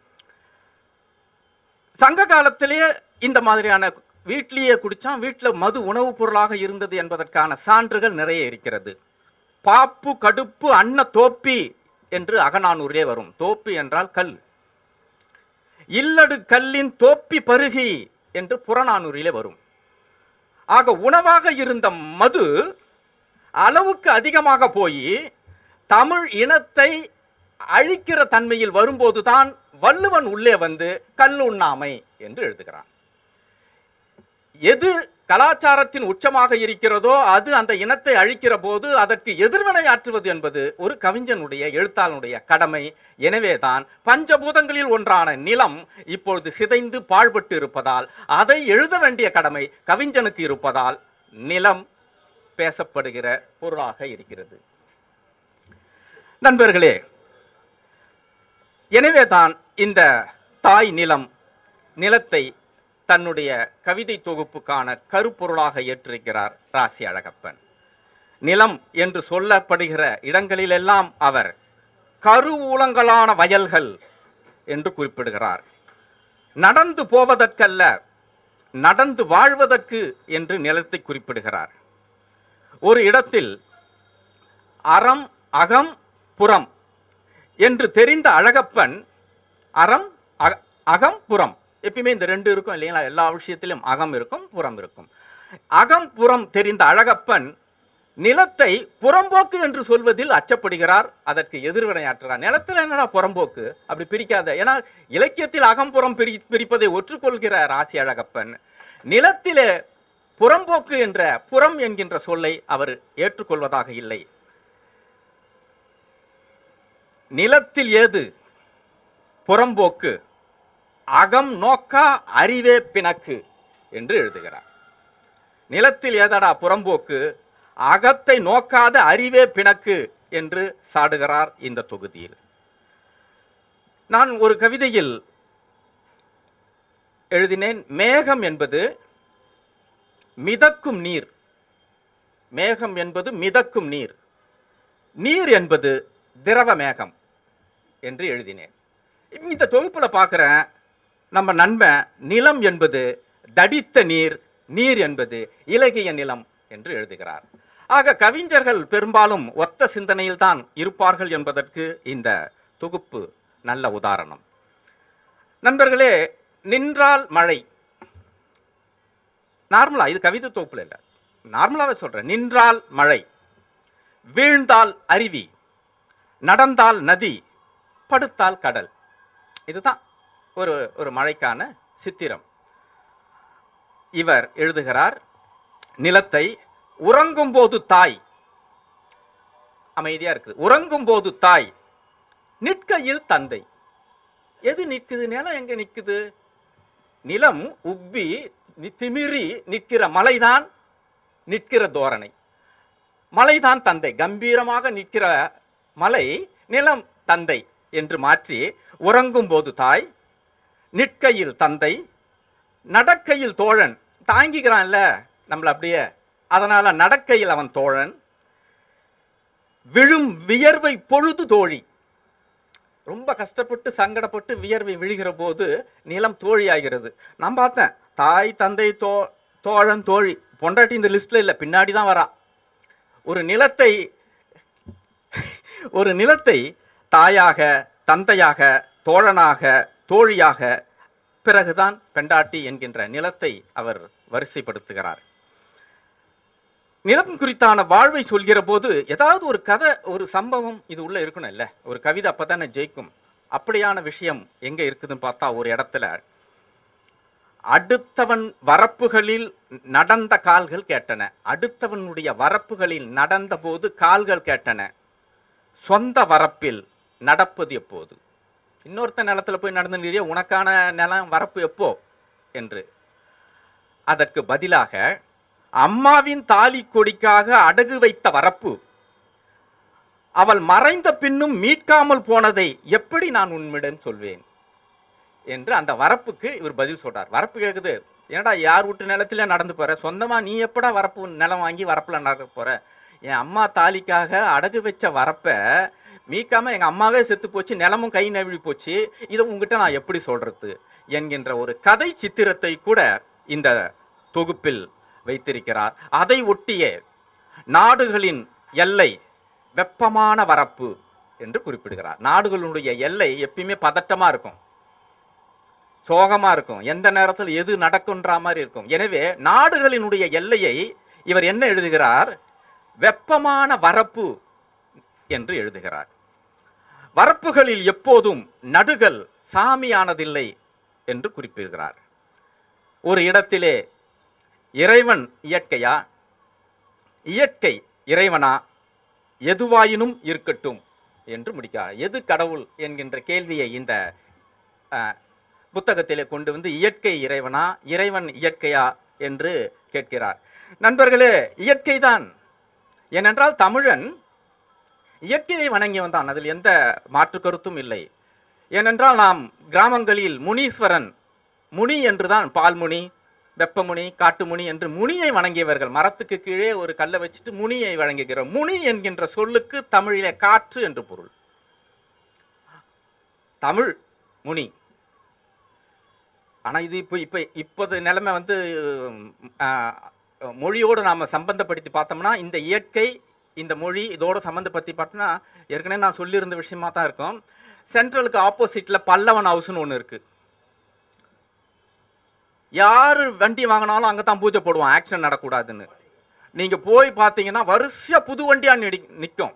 சங்க காலத்திலேயே இந்த மாதிரியான வீட்டிலேயே குடிச்சான் வீட்டில் மது உணவுப் பொருளாக இருந்தது என்பதற்கான சான்றுகள் நிறைய இருக்கிறது பாப்பு கடுப்பு அன்ன தோப்பி என்று அகநானூரே வரும் தோப்பி என்றால் கல் இல்லடு கல்லின் தோப்பி பருகி என்று புறநானூரிலே வரும் ஆக உணவாக இருந்த மது அளவுக்கு அதிகமாக போய் தமிழ் இனத்தை அழிக்கிற தன்மையில் வரும்போதுதான் வள்ளுவன் உள்ளே வந்து கல்லுண்ணாமை என்று எழுதுகிறான் எது கலாச்சாரத்தின் உச்சமாக இருக்கிறதோ அது அந்த இனத்தை அழிக்கிற போது அதற்கு எதிர்வினை ஆற்றுவது என்பது ஒரு கவிஞனுடைய எழுத்தாளனுடைய கடமை எனவேதான் பஞ்சபூதங்களில் ஒன்றான நிலம் இப்பொழுது சிதைந்து பாழ்பட்டு இருப்பதால் அதை எழுத வேண்டிய கடமை கவிஞனுக்கு இருப்பதால் நிலம் பேசப்படுகிற பொருளாக இருக்கிறது நண்பர்களே எனவேதான் இந்த தாய் நிலம் நிலத்தை தன்னுடைய கவிதை தொகுப்புக்கான கருப்பொருளாக ஏற்றிருக்கிறார் ராசி அழகப்பன் நிலம் என்று சொல்லப்படுகிற இடங்களிலெல்லாம் அவர் கருவூலங்களான வயல்கள் என்று குறிப்பிடுகிறார் நடந்து போவதற்கல்ல நடந்து வாழ்வதற்கு என்று நிலத்தை குறிப்பிடுகிறார் ஒரு இடத்தில் அறம் அகம் புறம் என்று தெரிந்த அழகப்பன் அறம் அக- அகம் புறம் எப்பயுமே இந்த ரெண்டு இருக்கும் இல்லைங்களா எல்லா விஷயத்திலும் அகம் இருக்கும் புறம் இருக்கும் அகம் புறம் தெரிந்த அழகப்பன் நிலத்தை புறம்போக்கு என்று சொல்வதில் அச்சப்படுகிறார் அதற்கு எதிர்வினையாற்றுகிறார் நிலத்தில் என்னடா புறம்போக்கு அப்படி பிரிக்காத ஏன்னா இலக்கியத்தில் அகம்புறம் பிரி பிரிப்பதை ஒற்றுக்கொள்கிற ராசி அழகப்பன் நிலத்திலே புறம்போக்கு என்ற புறம் என்கின்ற சொல்லை அவர் ஏற்றுக்கொள்வதாக இல்லை நிலத்தில் ஏது புறம்போக்கு அகம் நோக்கா அறிவே பிணக்கு என்று எழுதுகிறார் நிலத்தில் ஏதடா புறம்போக்கு அகத்தை நோக்காத அறிவே பிணக்கு என்று சாடுகிறார் இந்த தொகுதியில் நான் ஒரு கவிதையில் எழுதினேன் மேகம் என்பது மிதக்கும் நீர் மேகம் என்பது மிதக்கும் நீர் நீர் என்பது திரவ மேகம் என்று எழுதினேன் இந்த தொகுப்புல பார்க்குறேன் நம்ம நண்பன் நிலம் என்பது தடித்த நீர் நீர் என்பது இலகிய நிலம் என்று எழுதுகிறார் ஆக கவிஞர்கள் பெரும்பாலும் ஒத்த சிந்தனையில்தான் இருப்பார்கள் என்பதற்கு இந்த தொகுப்பு நல்ல உதாரணம் நண்பர்களே நின்றால் மழை நார்மலா இது கவிதை தொகுப்புல இல்லை நார்மலாவே சொல்றேன் நின்றால் மழை வீழ்ந்தால் அருவி நடந்தால் நதி படுத்தால் கடல் இதுதான் ஒரு ஒரு மழைக்கான சித்திரம் இவர் எழுதுகிறார் நிலத்தை உறங்கும் போது தாய் அமைதியா இருக்குது உறங்கும் போது தாய் நிற்கையில் தந்தை எது நிற்குது நிலம் எங்க நிற்குது நிலம் உப்பி நி- திமிரி நிற்கிற மலைதான் நிற்கிற தோரணை மலைதான் தந்தை கம்பீரமாக நிற்கிற மலை நிலம் தந்தை என்று மாற்றி உறங்கும் போது தாய் நிற்கையில் தந்தை நடக்கையில் தோழன் தாங்கிக்கிறான்ல நம்மள அப்படியே அதனால நடக்கையில் அவன் தோழன் விழும் வியர்வை பொழுது தோழி ரொம்ப கஷ்டப்பட்டு சங்கடப்பட்டு வியர்வை விழுகிற போது நிலம் தோழியாகிறது நான் பார்த்தேன் தாய் தந்தை தோ தோழன் தோழி பொண்டாட்டி இந்த லிஸ்ட்ல இல்லை பின்னாடி தான் வரா ஒரு நிலத்தை ஒரு நிலத்தை தாயாக தந்தையாக தோழனாக தோழியாக பிறகுதான் பெண்டாட்டி என்கின்ற நிலத்தை அவர் வரிசைப்படுத்துகிறார் நிலம் குறித்தான வாழ்வை சொல்கிற போது ஏதாவது ஒரு கதை ஒரு சம்பவம் இது உள்ள இருக்கணும் இல்ல ஒரு கவிதை அப்பதானே ஜெயிக்கும் அப்படியான விஷயம் எங்க இருக்குதுன்னு பார்த்தா ஒரு இடத்துல அடுத்தவன் வரப்புகளில் நடந்த கால்கள் கேட்டன அடுத்தவனுடைய வரப்புகளில் நடந்த போது கால்கள் கேட்டன சொந்த வரப்பில் நடப்பது எப்போது இன்னொருத்த நிலத்துல போய் நடந்து உனக்கான நிலம் வரப்பு எப்போ என்று அதற்கு பதிலாக அம்மாவின் தாலி கொடிக்காக அடகு வைத்த வரப்பு அவள் மறைந்த பின்னும் மீட்காமல் போனதை எப்படி நான் உன்னிடம் சொல்வேன் என்று அந்த வரப்புக்கு இவர் பதில் சொல்றார் வரப்பு கேக்குது ஏன்டா யார் வீட்டு நிலத்துல நடந்து போற சொந்தமா நீ எப்படா வரப்பு நிலம் வாங்கி வரப்புல நடக்க போற என் அம்மா தாலிக்காக அடகு வச்ச வரப்ப மீக்காம எங்க அம்மாவே செத்து போச்சு நிலமும் கை நழுவி போச்சு இதை உங்ககிட்ட நான் எப்படி சொல்றது என்கின்ற ஒரு கதை சித்திரத்தை கூட இந்த தொகுப்பில் வைத்திருக்கிறார் அதை ஒட்டியே நாடுகளின் எல்லை வெப்பமான வரப்பு என்று குறிப்பிடுகிறார் நாடுகளுடைய எல்லை எப்பயுமே பதட்டமா இருக்கும் சோகமா இருக்கும் எந்த நேரத்தில் எது நடக்குன்ற மாதிரி இருக்கும் எனவே நாடுகளினுடைய எல்லையை இவர் என்ன எழுதுகிறார் வெப்பமான வரப்பு என்று எழுதுகிறார் வரப்புகளில் எப்போதும் நடுகள் சாமியானதில்லை என்று குறிப்பிடுகிறார் ஒரு இடத்திலே இறைவன் இயற்கையா இயற்கை இறைவனா எதுவாயினும் இருக்கட்டும் என்று முடிக்கிறார் எது கடவுள் என்கின்ற கேள்வியை இந்த அஹ், புத்தகத்திலே கொண்டு வந்து இயற்கை இறைவனா இறைவன் இயற்கையா என்று கேட்கிறார் நண்பர்களே இயற்கைதான் ஏனென்றால் தமிழன் இயற்கையை வணங்கி வந்தான் அதில் எந்த மாற்று கருத்தும் இல்லை ஏனென்றால் நாம் கிராமங்களில் முனீஸ்வரன் முனி என்றுதான் பால்முனி வெப்பமுனி காட்டுமுனி என்று முனியை வணங்கியவர்கள் மரத்துக்கு கீழே ஒரு கல்லை வச்சுட்டு முனியை வழங்குகிறோம் முனி என்கின்ற சொல்லுக்கு தமிழிலே காற்று என்று பொருள் தமிழ் முனி ஆனா இது இப்போ இப்போ இப்போது நிலைமை வந்து ஆ, மொழியோடு நாம் சம்பந்தப்படுத்தி பார்த்தோம்னா இந்த இயற்கை இந்த மொழி இதோட சம்மந்தப்படுத்தி பார்த்தோம்னா ஏற்கனவே நான் சொல்லியிருந்த விஷயமா தான் இருக்கும் சென்ட்ரலுக்கு ஆப்போசிட்ல பல்லவன் ஹவுஸ்னு ஒன்று இருக்கு யார் வண்டி வாங்கினாலும் அங்கே தான் பூஜை போடுவான் ஆக்சிடென்ட் நடக்கூடாதுன்னு நீங்கள் போய் பார்த்தீங்கன்னா வரிசையாக புது வண்டியாக நிடி நிற்கும்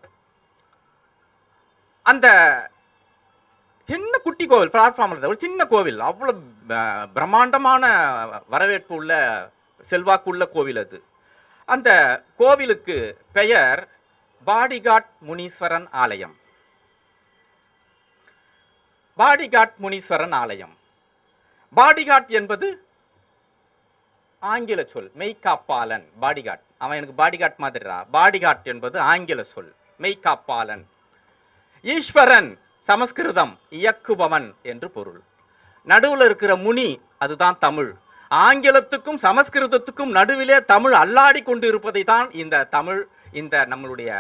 அந்த சின்ன குட்டி கோவில் பிளாட்ஃபார்மில் ஒரு சின்ன கோவில் அவ்வளோ ப- பிரம்மாண்டமான வரவேற்பு உள்ள செல்வாக்கு உள்ள கோவில் அது அந்த கோவிலுக்கு பெயர் பாடிகாட் முனீஸ்வரன் ஆலயம் பாடிகாட் முனீஸ்வரன் ஆலயம் பாடிகாட் என்பது ஆங்கில சொல் மெய்காப்பாளன் பாடிகாட் அவன் எனக்கு பாடிகாட் மாதிரிடா பாடிகாட் என்பது ஆங்கில சொல் மெய்காப்பாளன் ஈஸ்வரன் சமஸ்கிருதம் இயக்குபவன் என்று பொருள் நடுவுல இருக்கிற முனி அதுதான் தமிழ் ஆங்கிலத்துக்கும் சமஸ்கிருதத்துக்கும் நடுவிலே தமிழ் அல்லாடி கொண்டு இருப்பதை தான் இந்த தமிழ் இந்த நம்மளுடைய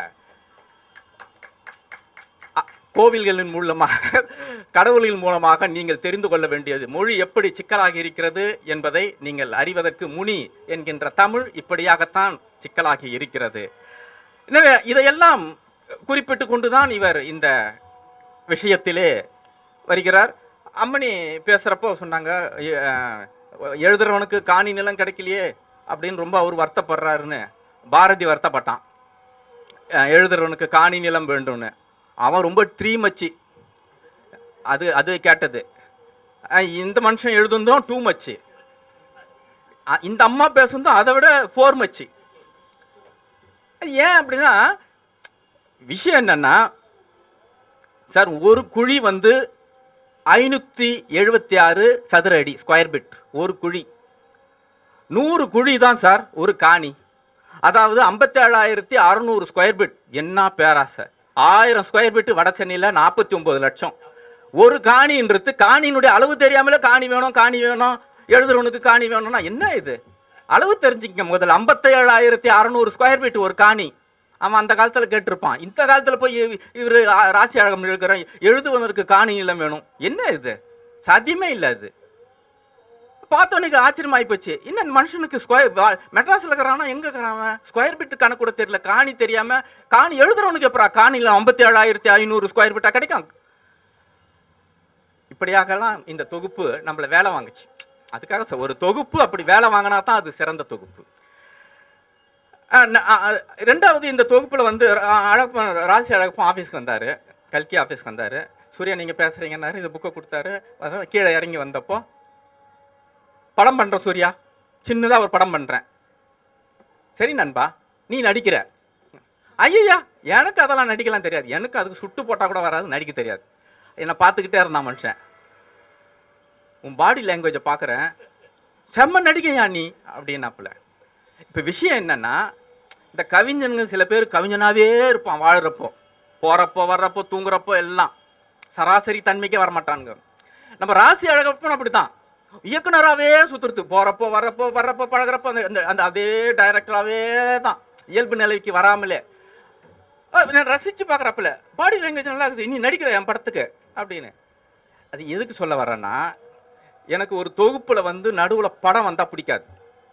அ- கோவில்களின் மூலமாக கடவுளின் மூலமாக நீங்கள் தெரிந்து கொள்ள வேண்டியது மொழி எப்படி சிக்கலாகி இருக்கிறது என்பதை நீங்கள் அறிவதற்கு முனி என்கின்ற தமிழ் இப்படியாகத்தான் சிக்கலாகி இருக்கிறது எனவே இதையெல்லாம் குறிப்பிட்டு கொண்டுதான் இவர் இந்த விஷயத்திலே வருகிறார் அம்மணி பேசுகிறப்போ சொன்னாங்க எ- அஹ், எழுதுறவனுக்கு காணி நிலம் கிடைக்கலையே அப்படின்னு ரொம்ப அவர் வருத்தப்படுறாருன்னு பாரதி வருத்தப்பட்டான் அஹ், எழுதுறவனுக்கு காணி நிலம் வேண்டும்னு அவன் ரொம்ப த்ரீ மச்சி அது அது கேட்டது அஹ் இந்த மனுஷன் எழுதுனதும் டூ மச்சி அ- இந்த அம்மா பேசுனதும் அதை விட ஃபோர் மச்சி அது ஏன் அப்படின்னா விஷயம் என்னன்னா சார் ஒரு குழி வந்து ஐநூற்றி எழுபத்தி ஆறு சதுர அடி ஸ்கொயர் பிட் ஒரு குழி நூறு குழி தான் சார் ஒரு காணி அதாவது ஐம்பத்தேழாயிரத்தி அறநூறு ஸ்கொயர் பிட் என்ன பேராசை ஆயிரம் ஸ்கொயர் பிட் வட சென்னையில் நாற்பத்தி ஒம்பது லட்சம் ஒரு காணின்றது காணியினுடைய அளவு தெரியாமலே காணி வேணும் காணி வேணும் எழுதுறவனுக்கு காணி வேணும்னா என்ன இது அளவு தெரிஞ்சுக்கங்க முதல்ல ஐம்பத்தேழாயிரத்தி அறநூறு ஸ்கொயர் ஃபீட் ஒரு காணி அவன் அந்த காலத்தில் கேட்டிருப்பான் இந்த காலத்தில் போய் இவர் ராசி அழகம் இருக்கிற எழுதுவதற்கு காணி நிலம் வேணும் என்ன இது சாத்தியமே இல்லை அது பார்த்தோன்னே ஆச்சரியமாகி போச்சு என்ன இந்த மனுஷனுக்கு ஸ்கொயர் மெட்ராஸில் இருக்கிறானா எங்கே இருக்கிறான் ஸ்கொயர் பிட்டு கணக்கு கூட தெரியல காணி தெரியாமல் காணி எழுதுறவனுக்கு எப்பரா காணியில் ஐம்பத்தி ஏழாயிரத்தி ஐநூறு ஸ்கொயர் ஃபீட்டாக கிடைக்கும் இப்படியாகலாம் இந்த தொகுப்பு நம்மளை வேலை வாங்குச்சு அதுக்காக சொ- ஒரு தொகுப்பு அப்படி வேலை வாங்கினா தான் அது சிறந்த தொகுப்பு அஹ் ந- அ- அ- ரெண்டாவது இந்த தொகுப்பில் வந்து அ- அழகப்பன் ராசி அழகப்பன் ஆஃபீஸ்க்கு வந்தார் கல்கி ஆஃபீஸ்க்கு வந்தார் சூர்யா நீங்கள் பேசுகிறீங்கன்னாரு இந்த புக்கை கொடுத்தாரு அதனால கீழே இறங்கி வந்தப்போ படம் பண்ணுற சூர்யா சின்னதாக ஒரு படம் பண்ணுறேன் சரி நண்பா நீ நடிக்கிற ஐயா எனக்கு அதெல்லாம் நடிக்கலாம் தெரியாது எனக்கு அதுக்கு சுட்டு போட்டால் கூட வராது நடிக்க தெரியாது என்னை பார்த்துக்கிட்டே இருந்தான் மனுஷன் உன் பாடி லாங்குவேஜை பார்க்குறேன் செம்ம நடிகையா நீ அப்படின்னாப்புல இப்போ விஷயம் என்னன்னா இந்த கவிஞனுங்க சில பேர் கவிஞனாவே இருப்பான் வாழுறப்போ போகிறப்போ வர்றப்போ தூங்குறப்போ எல்லாம் சராசரி தன்மைக்கே வரமாட்டானுங்க நம்ம ராசி அழகப்பன் அப்படித்தான் இயக்குனராகவே சுற்றுறது போகிறப்போ வர்றப்போ வர்றப்போ பழகுறப்போ அந்த அந்த- அந்த அதே டைரக்டராகவே தான் இயல்பு நிலைக்கு வராமலே அஹ் நான் ரசித்து பார்க்குறப்பல பாடி லாங்குவேஜ் நல்லா இருக்குது நீ நடிக்கிற என் படத்துக்கு அப்படின்னு அது எதுக்கு சொல்ல வரேன்னா எனக்கு ஒரு தொகுப்பில் வந்து நடுவில் படம் வந்தால் பிடிக்காது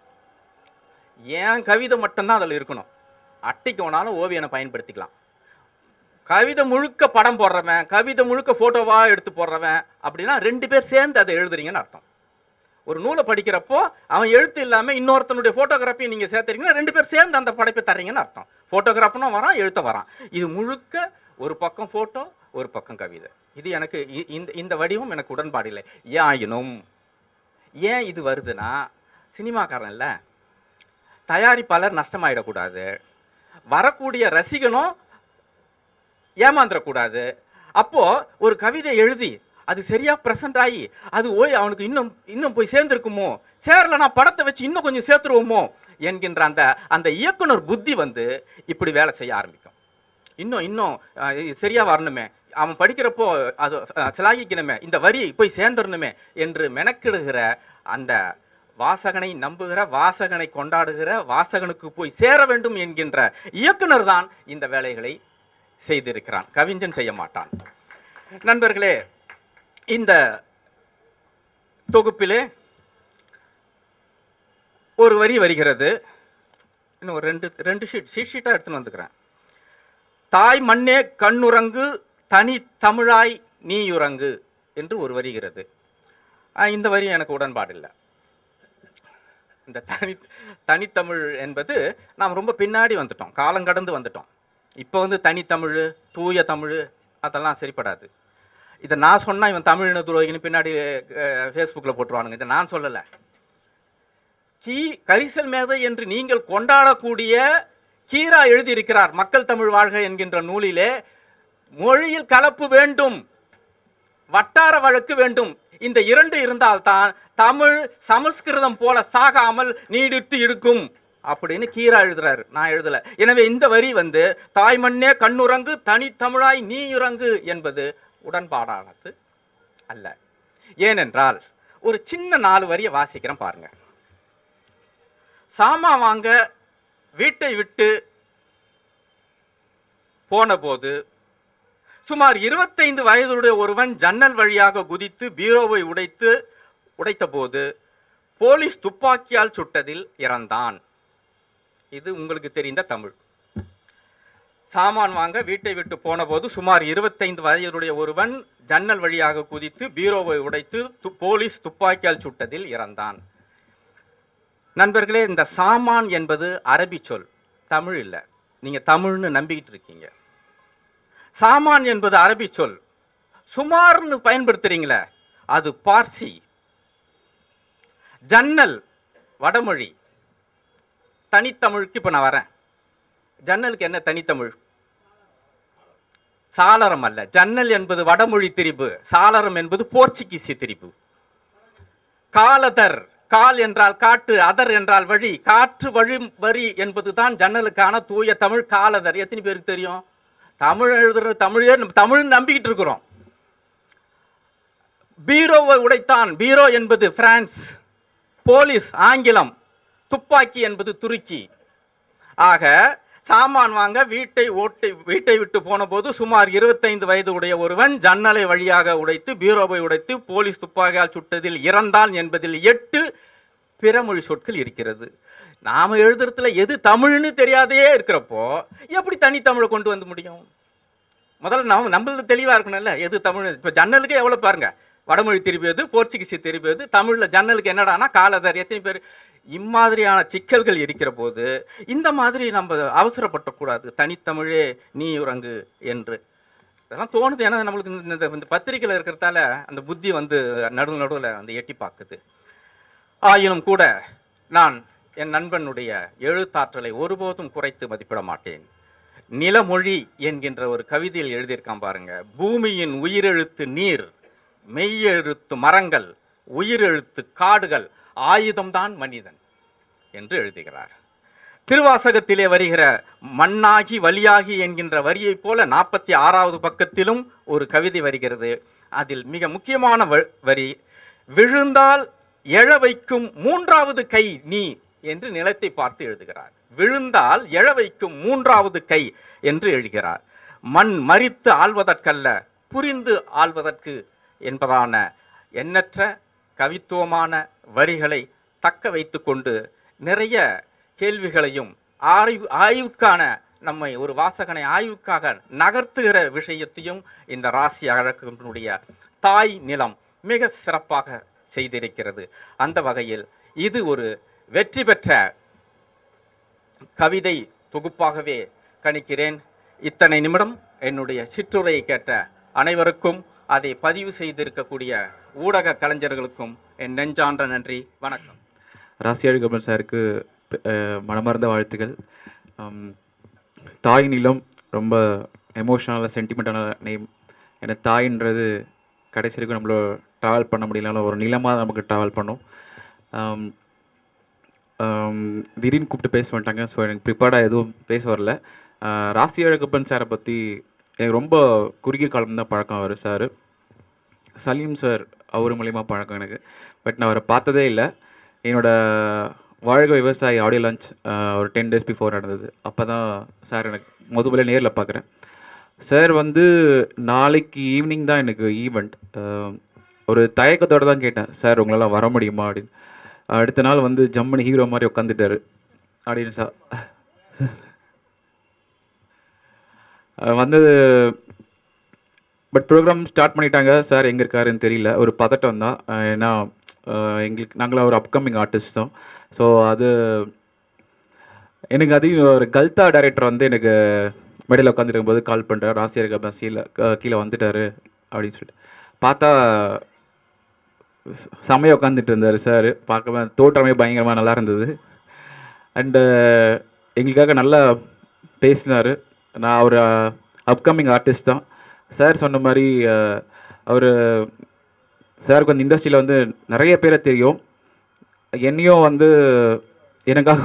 என் கவிதை மட்டும்தான் அதில் இருக்கணும் அட்டைக்கு வேணாலும் ஓவியனை பயன்படுத்திக்கலாம் கவிதை முழுக்க படம் போடுறவன் கவிதை முழுக்க ஃபோட்டோவாக எடுத்து போடுறவன் அப்படின்னா ரெண்டு பேர் சேர்ந்து அதை எழுதுறீங்கன்னு அர்த்தம் ஒரு நூலை படிக்கிறப்போ அவன் எழுத்து இல்லாமல் இன்னொருத்தனுடைய ஃபோட்டோகிராஃபியை நீங்கள் சேர்த்துறீங்கன்னா ரெண்டு பேர் சேர்ந்து அந்த படைப்பை தர்றீங்கன்னு அர்த்தம் ஃபோட்டோகிராஃபனும் வரான் எழுத்த வரான் இது முழுக்க ஒரு பக்கம் ஃபோட்டோ ஒரு பக்கம் கவிதை இது எனக்கு இ- இந்த இந்த வடிவம் எனக்கு உடன்பாடு இல்லை ஏன் ஆயினும் ஏன் இது வருதுன்னா சினிமாக்காரன் இல்லை தயாரிப்பாளர் நஷ்டமாயிடக்கூடாது வரக்கூடிய ரசிகனும் ஏமாந்துடக்கூடாது அப்போ ஒரு கவிதை எழுதி அது சரியா ப்ரெசென்ட் ஆகி அது ஓய் அவனுக்கு இன்னும் இன்னும் போய் சேர்ந்துருக்குமோ சேரலனா படத்தை வச்சு இன்னும் கொஞ்சம் சேர்த்துருவோமோ என்கின்ற அந்த அந்த இயக்குனர் புத்தி வந்து இப்படி வேலை செய்ய ஆரம்பிக்கும் இன்னும் இன்னும் அஹ், இது சரியா வரணுமே அவன் படிக்கிறப்போ அது அஹ், சிலாகிக்கணுமே இந்த வரி போய் சேர்ந்துடணுமே என்று மெனக்கிடுகிற அந்த வாசகனை நம்புகிற வாசகனை கொண்டாடுகிற வாசகனுக்கு போய் சேர வேண்டும் என்கின்ற இயக்குனர் தான் இந்த வேலைகளை செய்திருக்கிறான் கவிஞன் செய்ய மாட்டான் நண்பர்களே இந்த தொகுப்பிலே ஒரு வரி வருகிறது இன்னும் ஒரு ரெண்டு ரெண்டு ஷீட் ஷீட் ஷீட்டாக எடுத்துன்னு வந்துக்கிறேன் தாய் மண்ணே கண்ணுறங்கு தனி தமிழாய் நீயுறங்கு என்று ஒரு வருகிறது ஆஹ் இந்த வரி எனக்கு உடன்பாடு இல்லை இந்த தனி தனித்தமிழ் என்பது நாம் ரொம்ப பின்னாடி வந்துட்டோம் காலம் கடந்து வந்துட்டோம் இப்போ வந்து தனித்தமிழ் தூய தமிழ் அதெல்லாம் சரிப்படாது இதை நான் சொன்னால் இவன் தமிழ்னு துரோகின்னு பின்னாடி ஃபேஸ்புக்கில் போட்டுருவானுங்க இதை நான் சொல்லலை கீ கரிசல் மேதை என்று நீங்கள் கொண்டாடக்கூடிய கீரா எழுதியிருக்கிறார் மக்கள் தமிழ் வாழ்க என்கின்ற நூலிலே மொழியில் கலப்பு வேண்டும் வட்டார வழக்கு வேண்டும் இந்த இரண்டு இருந்தால்தான் தமிழ் சமஸ்கிருதம் போல சாகாமல் நீடித்து இருக்கும் அப்படின்னு கீரா எழுதுறாரு நான் எழுதல எனவே இந்த வரி வந்து தாய்மண்ணே கண்ணுறங்கு தனித்தமிழாய் நீ இறங்கு என்பது உடன்பாடானது அல்ல ஏனென்றால் ஒரு சின்ன நாலு வரியை வாசிக்கிறேன் பாருங்க சாமா வாங்க வீட்டை விட்டு போனபோது சுமார் இருபத்தைந்து வயதுடைய ஒருவன் ஜன்னல் வழியாக குதித்து பீரோவை உடைத்து உடைத்தபோது போலீஸ் துப்பாக்கியால் சுட்டதில் இறந்தான் இது உங்களுக்கு தெரிந்த தமிழ் சாமான் வாங்க வீட்டை விட்டு போனபோது சுமார் இருபத்தைந்து வயதுடைய ஒருவன் ஜன்னல் வழியாக குதித்து பீரோவை உடைத்து து- போலீஸ் துப்பாக்கியால் சுட்டதில் இறந்தான் நண்பர்களே இந்த சாமான் என்பது அரபி சொல் தமிழ் இல்லை நீங்கள் தமிழ்னு நம்பிக்கிட்டு இருக்கீங்க சாமான் என்பது அரபி சொல் சுமார்னு பயன்படுத்துறீங்களே அது பார்சி ஜன்னல் வடமொழி தனித்தமிழுக்கு இப்போ நான் வரேன் ஜன்னலுக்கு என்ன தனித்தமிழ் சாளரம் அல்ல ஜன்னல் என்பது வடமொழி திரிபு சாளரம் என்பது போர்ச்சுகீசிய திரிபு காலதர் கால் என்றால் காட்டு அதர் என்றால் வழி காற்று வழி வரி என்பதுதான் ஜன்னலுக்கான தூய தமிழ் காலதர் எத்தனை பேருக்கு தெரியும் தமிழ் எழுதுற தமிழே நம்ம தமிழ் நம்பிக்கிட்டு இருக்கிறோம் பீரோவை உடைத்தான் பீரோ என்பது பிரான்ஸ் போலீஸ் ஆங்கிலம் துப்பாக்கி என்பது துருக்கி ஆக சாமான் வாங்க வீட்டை ஓட்டை வீட்டை விட்டு போன போது சுமார் இருபத்தைந்து வயது உடைய ஒருவன் ஜன்னலை வழியாக உடைத்து பீரோவை உடைத்து போலீஸ் துப்பாக்கியால் சுட்டதில் இறந்தான் என்பதில் எட்டு பிறமொழி சொற்கள் இருக்கிறது நாம எழுதுறதுல எது தமிழ்னு தெரியாதே இருக்கிறப்போ எப்படி தனித்தமிழை கொண்டு வந்து முடியும் முதல்ல நம்ம நம்மளது தெளிவாக இருக்கணும்ல எது தமிழ் இப்போ ஜன்னலுக்கு எவ்வளோ பாருங்க வடமொழி திருப்பியது போர்ச்சுகீசி திருப்பியது தமிழில் ஜன்னலுக்கு என்னடானா காலதர் எத்தனை பேர் இம்மாதிரியான சிக்கல்கள் இருக்கிற போது இந்த மாதிரி நம்ம அவசரப்படக்கூடாது தனித்தமிழே நீ உறங்கு என்று இதெல்லாம் தோணுது ஏன்னா நம்மளுக்கு இந்த- இந்த இந்த பத்திரிக்கையில் இருக்கிறதால அந்த புத்தி வந்து நடு நடுவில் வந்து எட்டி பார்க்குது ஆயினும் கூட நான் என் நண்பனுடைய எழுத்தாற்றலை ஒருபோதும் குறைத்து மதிப்பிட மாட்டேன் நிலமொழி என்கின்ற ஒரு கவிதையில் எழுதியிருக்கான் பாருங்க பூமியின் உயிரெழுத்து நீர் மெய்யெழுத்து மரங்கள் உயிரெழுத்து காடுகள் ஆயுதம்தான் மனிதன் என்று எழுதுகிறார் திருவாசகத்திலே வருகிற மண்ணாகி வலியாகி என்கின்ற வரியைப் போல நாற்பத்தி ஆறாவது பக்கத்திலும் ஒரு கவிதை வருகிறது அதில் மிக முக்கியமான வ- வரி விழுந்தால் எழ வைக்கும் மூன்றாவது கை நீ என்று நிலத்தை பார்த்து எழுதுகிறார் விழுந்தால் எழ வைக்கும் மூன்றாவது கை என்று எழுதுகிறார் மண் மறித்து ஆள்வதற்கல்ல புரிந்து ஆள்வதற்கு என்பதான எண்ணற்ற கவித்துவமான வரிகளை தக்க வைத்துக்கொண்டு நிறைய கேள்விகளையும் ஆய்வு ஆய்வுக்கான நம்மை ஒரு வாசகனை ஆய்வுக்காக நகர்த்துகிற விஷயத்தையும் இந்த ராசி அழகனுடைய தாய் நிலம் மிக சிறப்பாக செய்திருக்கிறது அந்த வகையில் இது ஒரு வெற்றி பெற்ற கவிதை தொகுப்பாகவே கணிக்கிறேன் இத்தனை நிமிடம் என்னுடைய சிற்றுரையை கேட்ட அனைவருக்கும் அதை பதிவு செய்திருக்கக்கூடிய ஊடக கலைஞர்களுக்கும் என் நெஞ்சான்ற நன்றி வணக்கம் ராசியாழி கமல் சாருக்கு அஹ், மனமார்ந்த வாழ்த்துக்கள் ஆம், தாய் நிலம் ரொம்ப எமோஷனலாக சென்டிமெண்டலான நேம் ஏன்னா தாயின்றது கடைசி வரைக்கும் நம்மள ட்ராவல் பண்ண முடியலனாலும் ஒரு நிலமாக நமக்கு ட்ராவல் பண்ணும் ஆம், ஆம், திடீர்னு கூப்பிட்டு பேச மாட்டாங்க ஸோ எனக்கு ப்ரிப்பேர்டாக எதுவும் பேச வரல ஆஹ், ராசி அழகப்பன் சாரை பற்றி எனக்கு ரொம்ப குறுகிய காலம் தான் பழக்கம் அவர் சார் சலீம் சார் அவர் மூலியமாக பழக்கம் எனக்கு பட் நான் அவரை பார்த்ததே இல்லை என்னோட வாழ்க விவசாயி ஆடியோ லான்ச் ஒரு டென் டேஸ் பிஃபோர் நடந்தது அப்போ தான் சார் எனக்கு முதல்ல நேரில் பார்க்குறேன் சார் வந்து நாளைக்கு ஈவினிங் தான் எனக்கு ஈவெண்ட் ஒரு தயக்கத்தோடு தான் கேட்டேன் சார் உங்களால் வர முடியுமா அப்படின்னு அடுத்த நாள் வந்து ஜம்முன்னு ஹீரோ மாதிரி உட்காந்துட்டாரு அப்படின்னு சார் வந்து பட் ப்ரோக்ராம் ஸ்டார்ட் பண்ணிட்டாங்க சார் எங்கே இருக்காருன்னு தெரியல ஒரு பதட்டம் தான் அஹ் ஏன்னா அஹ் எங்களுக்கு நாங்களாம் ஒரு அப்கமிங் ஆர்டிஸ்ட் தான் ஸோ அது எனக்கு அதையும் ஒரு கல்தா டைரக்டர் வந்து எனக்கு மேடையில் உட்காந்துருக்கும் போது கால் பண்ணுறாரு ராசியர் பஸ்ஸில் கீழே வந்துட்டாரு அப்படின்னு சொல்லிட்டு பார்த்தா செமையாக உட்காந்துட்டு இருந்தார் சார் பார்க்கவே தோற்றமே பயங்கரமாக நல்லா இருந்தது அண்டு எங்களுக்காக நல்லா பேசினார் நான் அவர் அப்கமிங் ஆர்டிஸ்ட் தான் சார் சொன்ன மாதிரி அவர் சாருக்கு வந்து இண்டஸ்ட்ரியில் வந்து நிறைய பேரை தெரியும் என்னையும் வந்து எனக்காக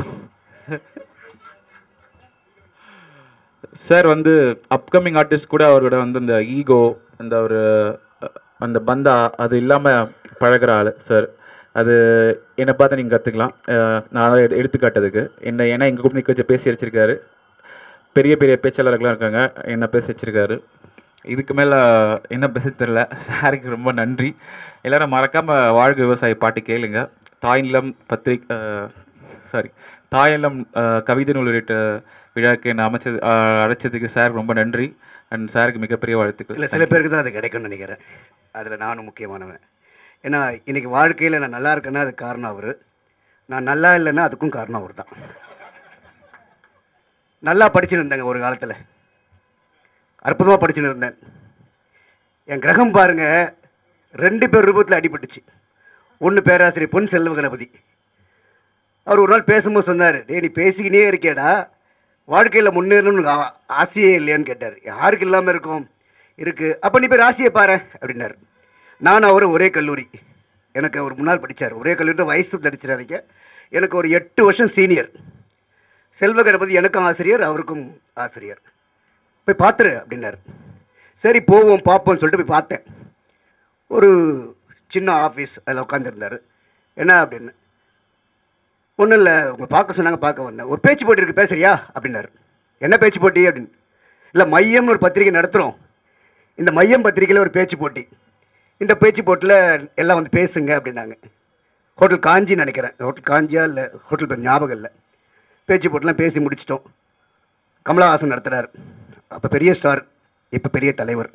சார் வந்து அப்கமிங் ஆர்டிஸ்ட் கூட அவரோட வந்து இந்த ஈகோ அந்த ஒரு அஹ், அந்த பந்தா அது இல்லாமல் பழகுற ஆள் சார் அது என்னை பார்த்து நீங்கள் கற்றுக்கலாம் நான் அதை எடு- எடுத்துக்காட்டதுக்கு என்ன ஏன்னா எங்கள் கூப்பிட்டு நிற்க வச்சு பேசி வச்சிருக்காரு பெரிய பெரிய பேச்சாளர்கள்லாம் இருக்காங்க என்ன பேச வச்சிருக்காரு இதுக்கு மேலே என்ன பேச தெரில சாருக்கு ரொம்ப நன்றி எல்லாரும் மறக்காமல் வாழ்க விவசாய பாட்டு கேளுங்க தாயிலம் பத்திரிக் சாரி தாயிலம் அஹ், கவிதை நூல் உள்ளிட்ட விழாக்கு என்னை அமைச்சது அஹ், அழைச்சதுக்கு சார் ரொம்ப நன்றி அண்ட் சாருக்கு மிகப்பெரிய வாழ்த்துக்கள் இல்லை சில பேருக்கு தான் அது கிடைக்கும்னு நினைக்கிறேன் அதில் நானும் முக்கியமானவன் ஏன்னா இன்னைக்கு வாழ்க்கையில் நான் நல்லா இருக்கேன்னா அதுக்கு காரணம் அவர் நான் நல்லா இல்லைன்னா அதுக்கும் காரணம் அவர் தான் நல்லா படிச்சுன்னு இருந்தேங்க ஒரு காலத்தில் அற்புதமாக படிச்சுன்னு இருந்தேன் என் கிரகம் பாருங்க ரெண்டு பேர் ரூபத்தில் அடிபட்டுச்சு ஒன்று பேராசிரியர் பொன் செல்வ கணபதி அவர் ஒரு நாள் பேசும்போது சொன்னார் டேய் நீ பேசிக்கினே இருக்கேடா வாழ்க்கையில் முன்னேறணும்னு உனக்கு ஆ- ஆசையே இல்லையான்னு கேட்டார் யாருக்கு இல்லாமல் இருக்கும் இருக்குது அப்போ நீ போய் ராசியை பாரு அப்படின்னாரு நான் அவர் ஒரே கல்லூரி எனக்கு அவர் முன்னால் படித்தார் ஒரே கல்லூரி வயசு நடிச்சிடாதீங்க எனக்கு ஒரு எட்டு வருஷம் சீனியர் செல்வ கணபதி எனக்கும் ஆசிரியர் அவருக்கும் ஆசிரியர் போய் பார்த்துரு அப்படின்னாரு சரி போவோம் பார்ப்போம்னு சொல்லிட்டு போய் பார்த்தேன் ஒரு சின்ன ஆஃபீஸ் அதில் உட்காந்துருந்தார் என்ன அப்படின்னு ஒன்றும் இல்லை உங்களை பார்க்க சொன்னாங்க பார்க்க வந்தேன் ஒரு பேச்சு போட்டி இருக்கு பேசுறியா அப்படின்னாரு என்ன பேச்சு போட்டி அப்படின்னு இல்லை மையம்னு ஒரு பத்திரிக்கை நடத்துகிறோம் இந்த மையம் பத்திரிக்கையில் ஒரு பேச்சு போட்டி இந்த பேச்சு போட்டியில் எல்லாம் வந்து பேசுங்க அப்படின்னாங்க ஹோட்டல் காஞ்சின்னு நினைக்கிறேன் ஹோட்டல் காஞ்சியா இல்லை ஹோட்டல் பேர் ஞாபகம் இல்லை பேச்சு போட்டிலாம் பேசி முடிச்சிட்டோம் கமலஹாசன் நடத்துகிறார் அப்போ பெரிய ஸ்டார் இப்போ பெரிய தலைவர்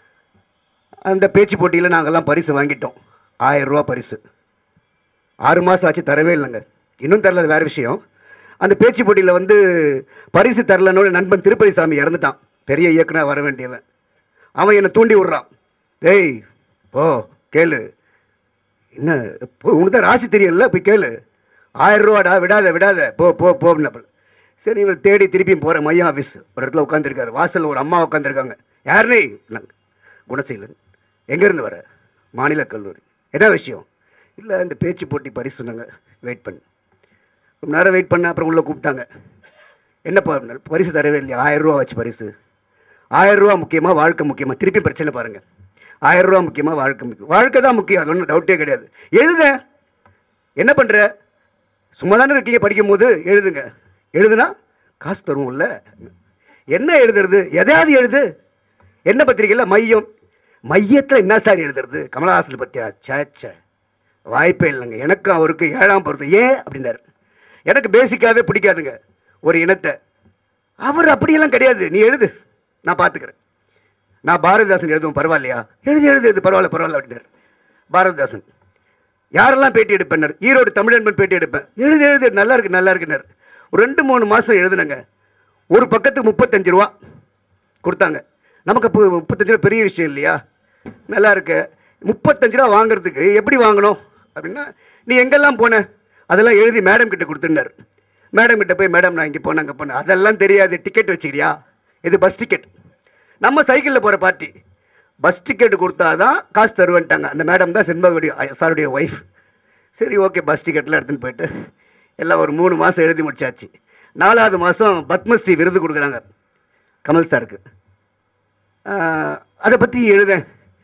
அந்த பேச்சு போட்டியில் நாங்கள்லாம் பரிசு வாங்கிட்டோம் ஆயிரம் ரூபா பரிசு ஆறு மாதம் ஆச்சு தரவே இல்லைங்க இன்னும் தரல அது வேறு விஷயம் அந்த பேச்சு போட்டியில் வந்து பரிசு தரலன்னு நண்பன் திருப்பதி சாமி இறந்துட்டான் பெரிய இயக்குனர் வர வேண்டியவன் அவன் என்னை தூண்டி விட்றான் டேய் போ கேளு என்ன போ உனக்கு தான் ராசி தெரியல போய் கேளு ஆயிரம் ரூபாடா விடாத விடாத போ போ போ அப்படின்னப்ப சரி இவர் தேடி திருப்பியும் போகிற மையம் ஆஃபீஸ் ஒரு இடத்துல உட்காந்துருக்காரு வாசலில் ஒரு அம்மா உட்காந்துருக்காங்க யாருனே குணசீலன் எங்கேருந்து வர மாநில கல்லூரி என்ன விஷயம் இல்லை இந்த பேச்சு போட்டி பரிசு சொன்னாங்க வெயிட் பண்ணு ரொம்ப நேரம் வெயிட் பண்ண அப்புறம் உள்ளே கூப்பிட்டாங்க என்னப்பா அப்படின்னாரு, பரிசு தரவே இல்லையா ஆயிரம் ரூபா வச்சு பரிசு ஆயிரம் ரூபா முக்கியமாக வாழ்க்கை முக்கியமாக திருப்பி பிரச்சனை பாருங்கள் ஆயிரம் ரூபா முக்கியமாக வாழ்க்கை முக்கியம் வாழ்க்கை தான் முக்கியம் அது ஒன்றும் டவுட்டே கிடையாது எழுத என்ன பண்ணுற சும்மா தானே இருக்கீங்க படிக்கும் போது எழுதுங்க எழுதுனா காசு தருவோம்ல என்ன எழுதுறது எதையாவது எழுது என்ன பத்திரிக்கையில் மையம் மையத்தில் என்ன சார் எழுதுறது கமலஹாசன் பற்றியா சேச்சே வாய்ப்பே இல்லைங்க எனக்கும் அவருக்கு ஏழாம் பொறுத்து ஏன் அப்படின்னாரு எனக்கு பேசிக்காகவே பிடிக்காதுங்க ஒரு இனத்தை அவர் அப்படியெல்லாம் கிடையாது நீ எழுது நான் பார்த்துக்கிறேன் நான் பாரதிதாசன் எழுதுவோம் பரவாயில்லையா எழுதி எழுது இது பரவாயில்ல பரவாயில்ல அப்படின்னாரு பாரதிதாசன் யாரெல்லாம் பேட்டி எடுப்பேன் ஈரோடு தமிழன்பன் பேட்டி எடுப்பேன் எழுது எழுது நல்லா இருக்கு நல்லா இருக்குன்னாரு ஒரு ரெண்டு மூணு மாதம் எழுதுனங்க ஒரு பக்கத்துக்கு முப்பத்தஞ்சு ரூபா கொடுத்தாங்க நமக்கு இப்போ முப்பத்தஞ்சு ரூபா பெரிய விஷயம் இல்லையா நல்லா இருக்கு முப்பத்தஞ்சு ரூபா வாங்குறதுக்கு எப்படி வாங்கணும் அப்படின்னா நீ எங்கெல்லாம் போன அதெல்லாம் எழுதி மேடம் கிட்ட கொடுத்துருந்தார் மேடம் கிட்ட போய் மேடம் நான் இங்கே போனேன் அங்கே போனேன் அதெல்லாம் தெரியாது டிக்கெட் வச்சுக்கிறியா இது பஸ் டிக்கெட் நம்ம சைக்கிளில் போகிற பார்ட்டி பஸ் டிக்கெட் கொடுத்தா தான் காசு தருவேன்ட்டாங்க அந்த மேடம் தான் செண்பகுடி சாருடைய ஒய்ஃப் சரி ஓகே பஸ் டிக்கெட்லாம் எடுத்துன்னு போயிட்டு எல்லாம் ஒரு மூணு மாதம் எழுதி முடிச்சாச்சு நாலாவது மாதம் பத்மஸ்ரீ விருது கொடுக்குறாங்க கமல் சாருக்கு ஆஹ், அதை பற்றி எழுதேன்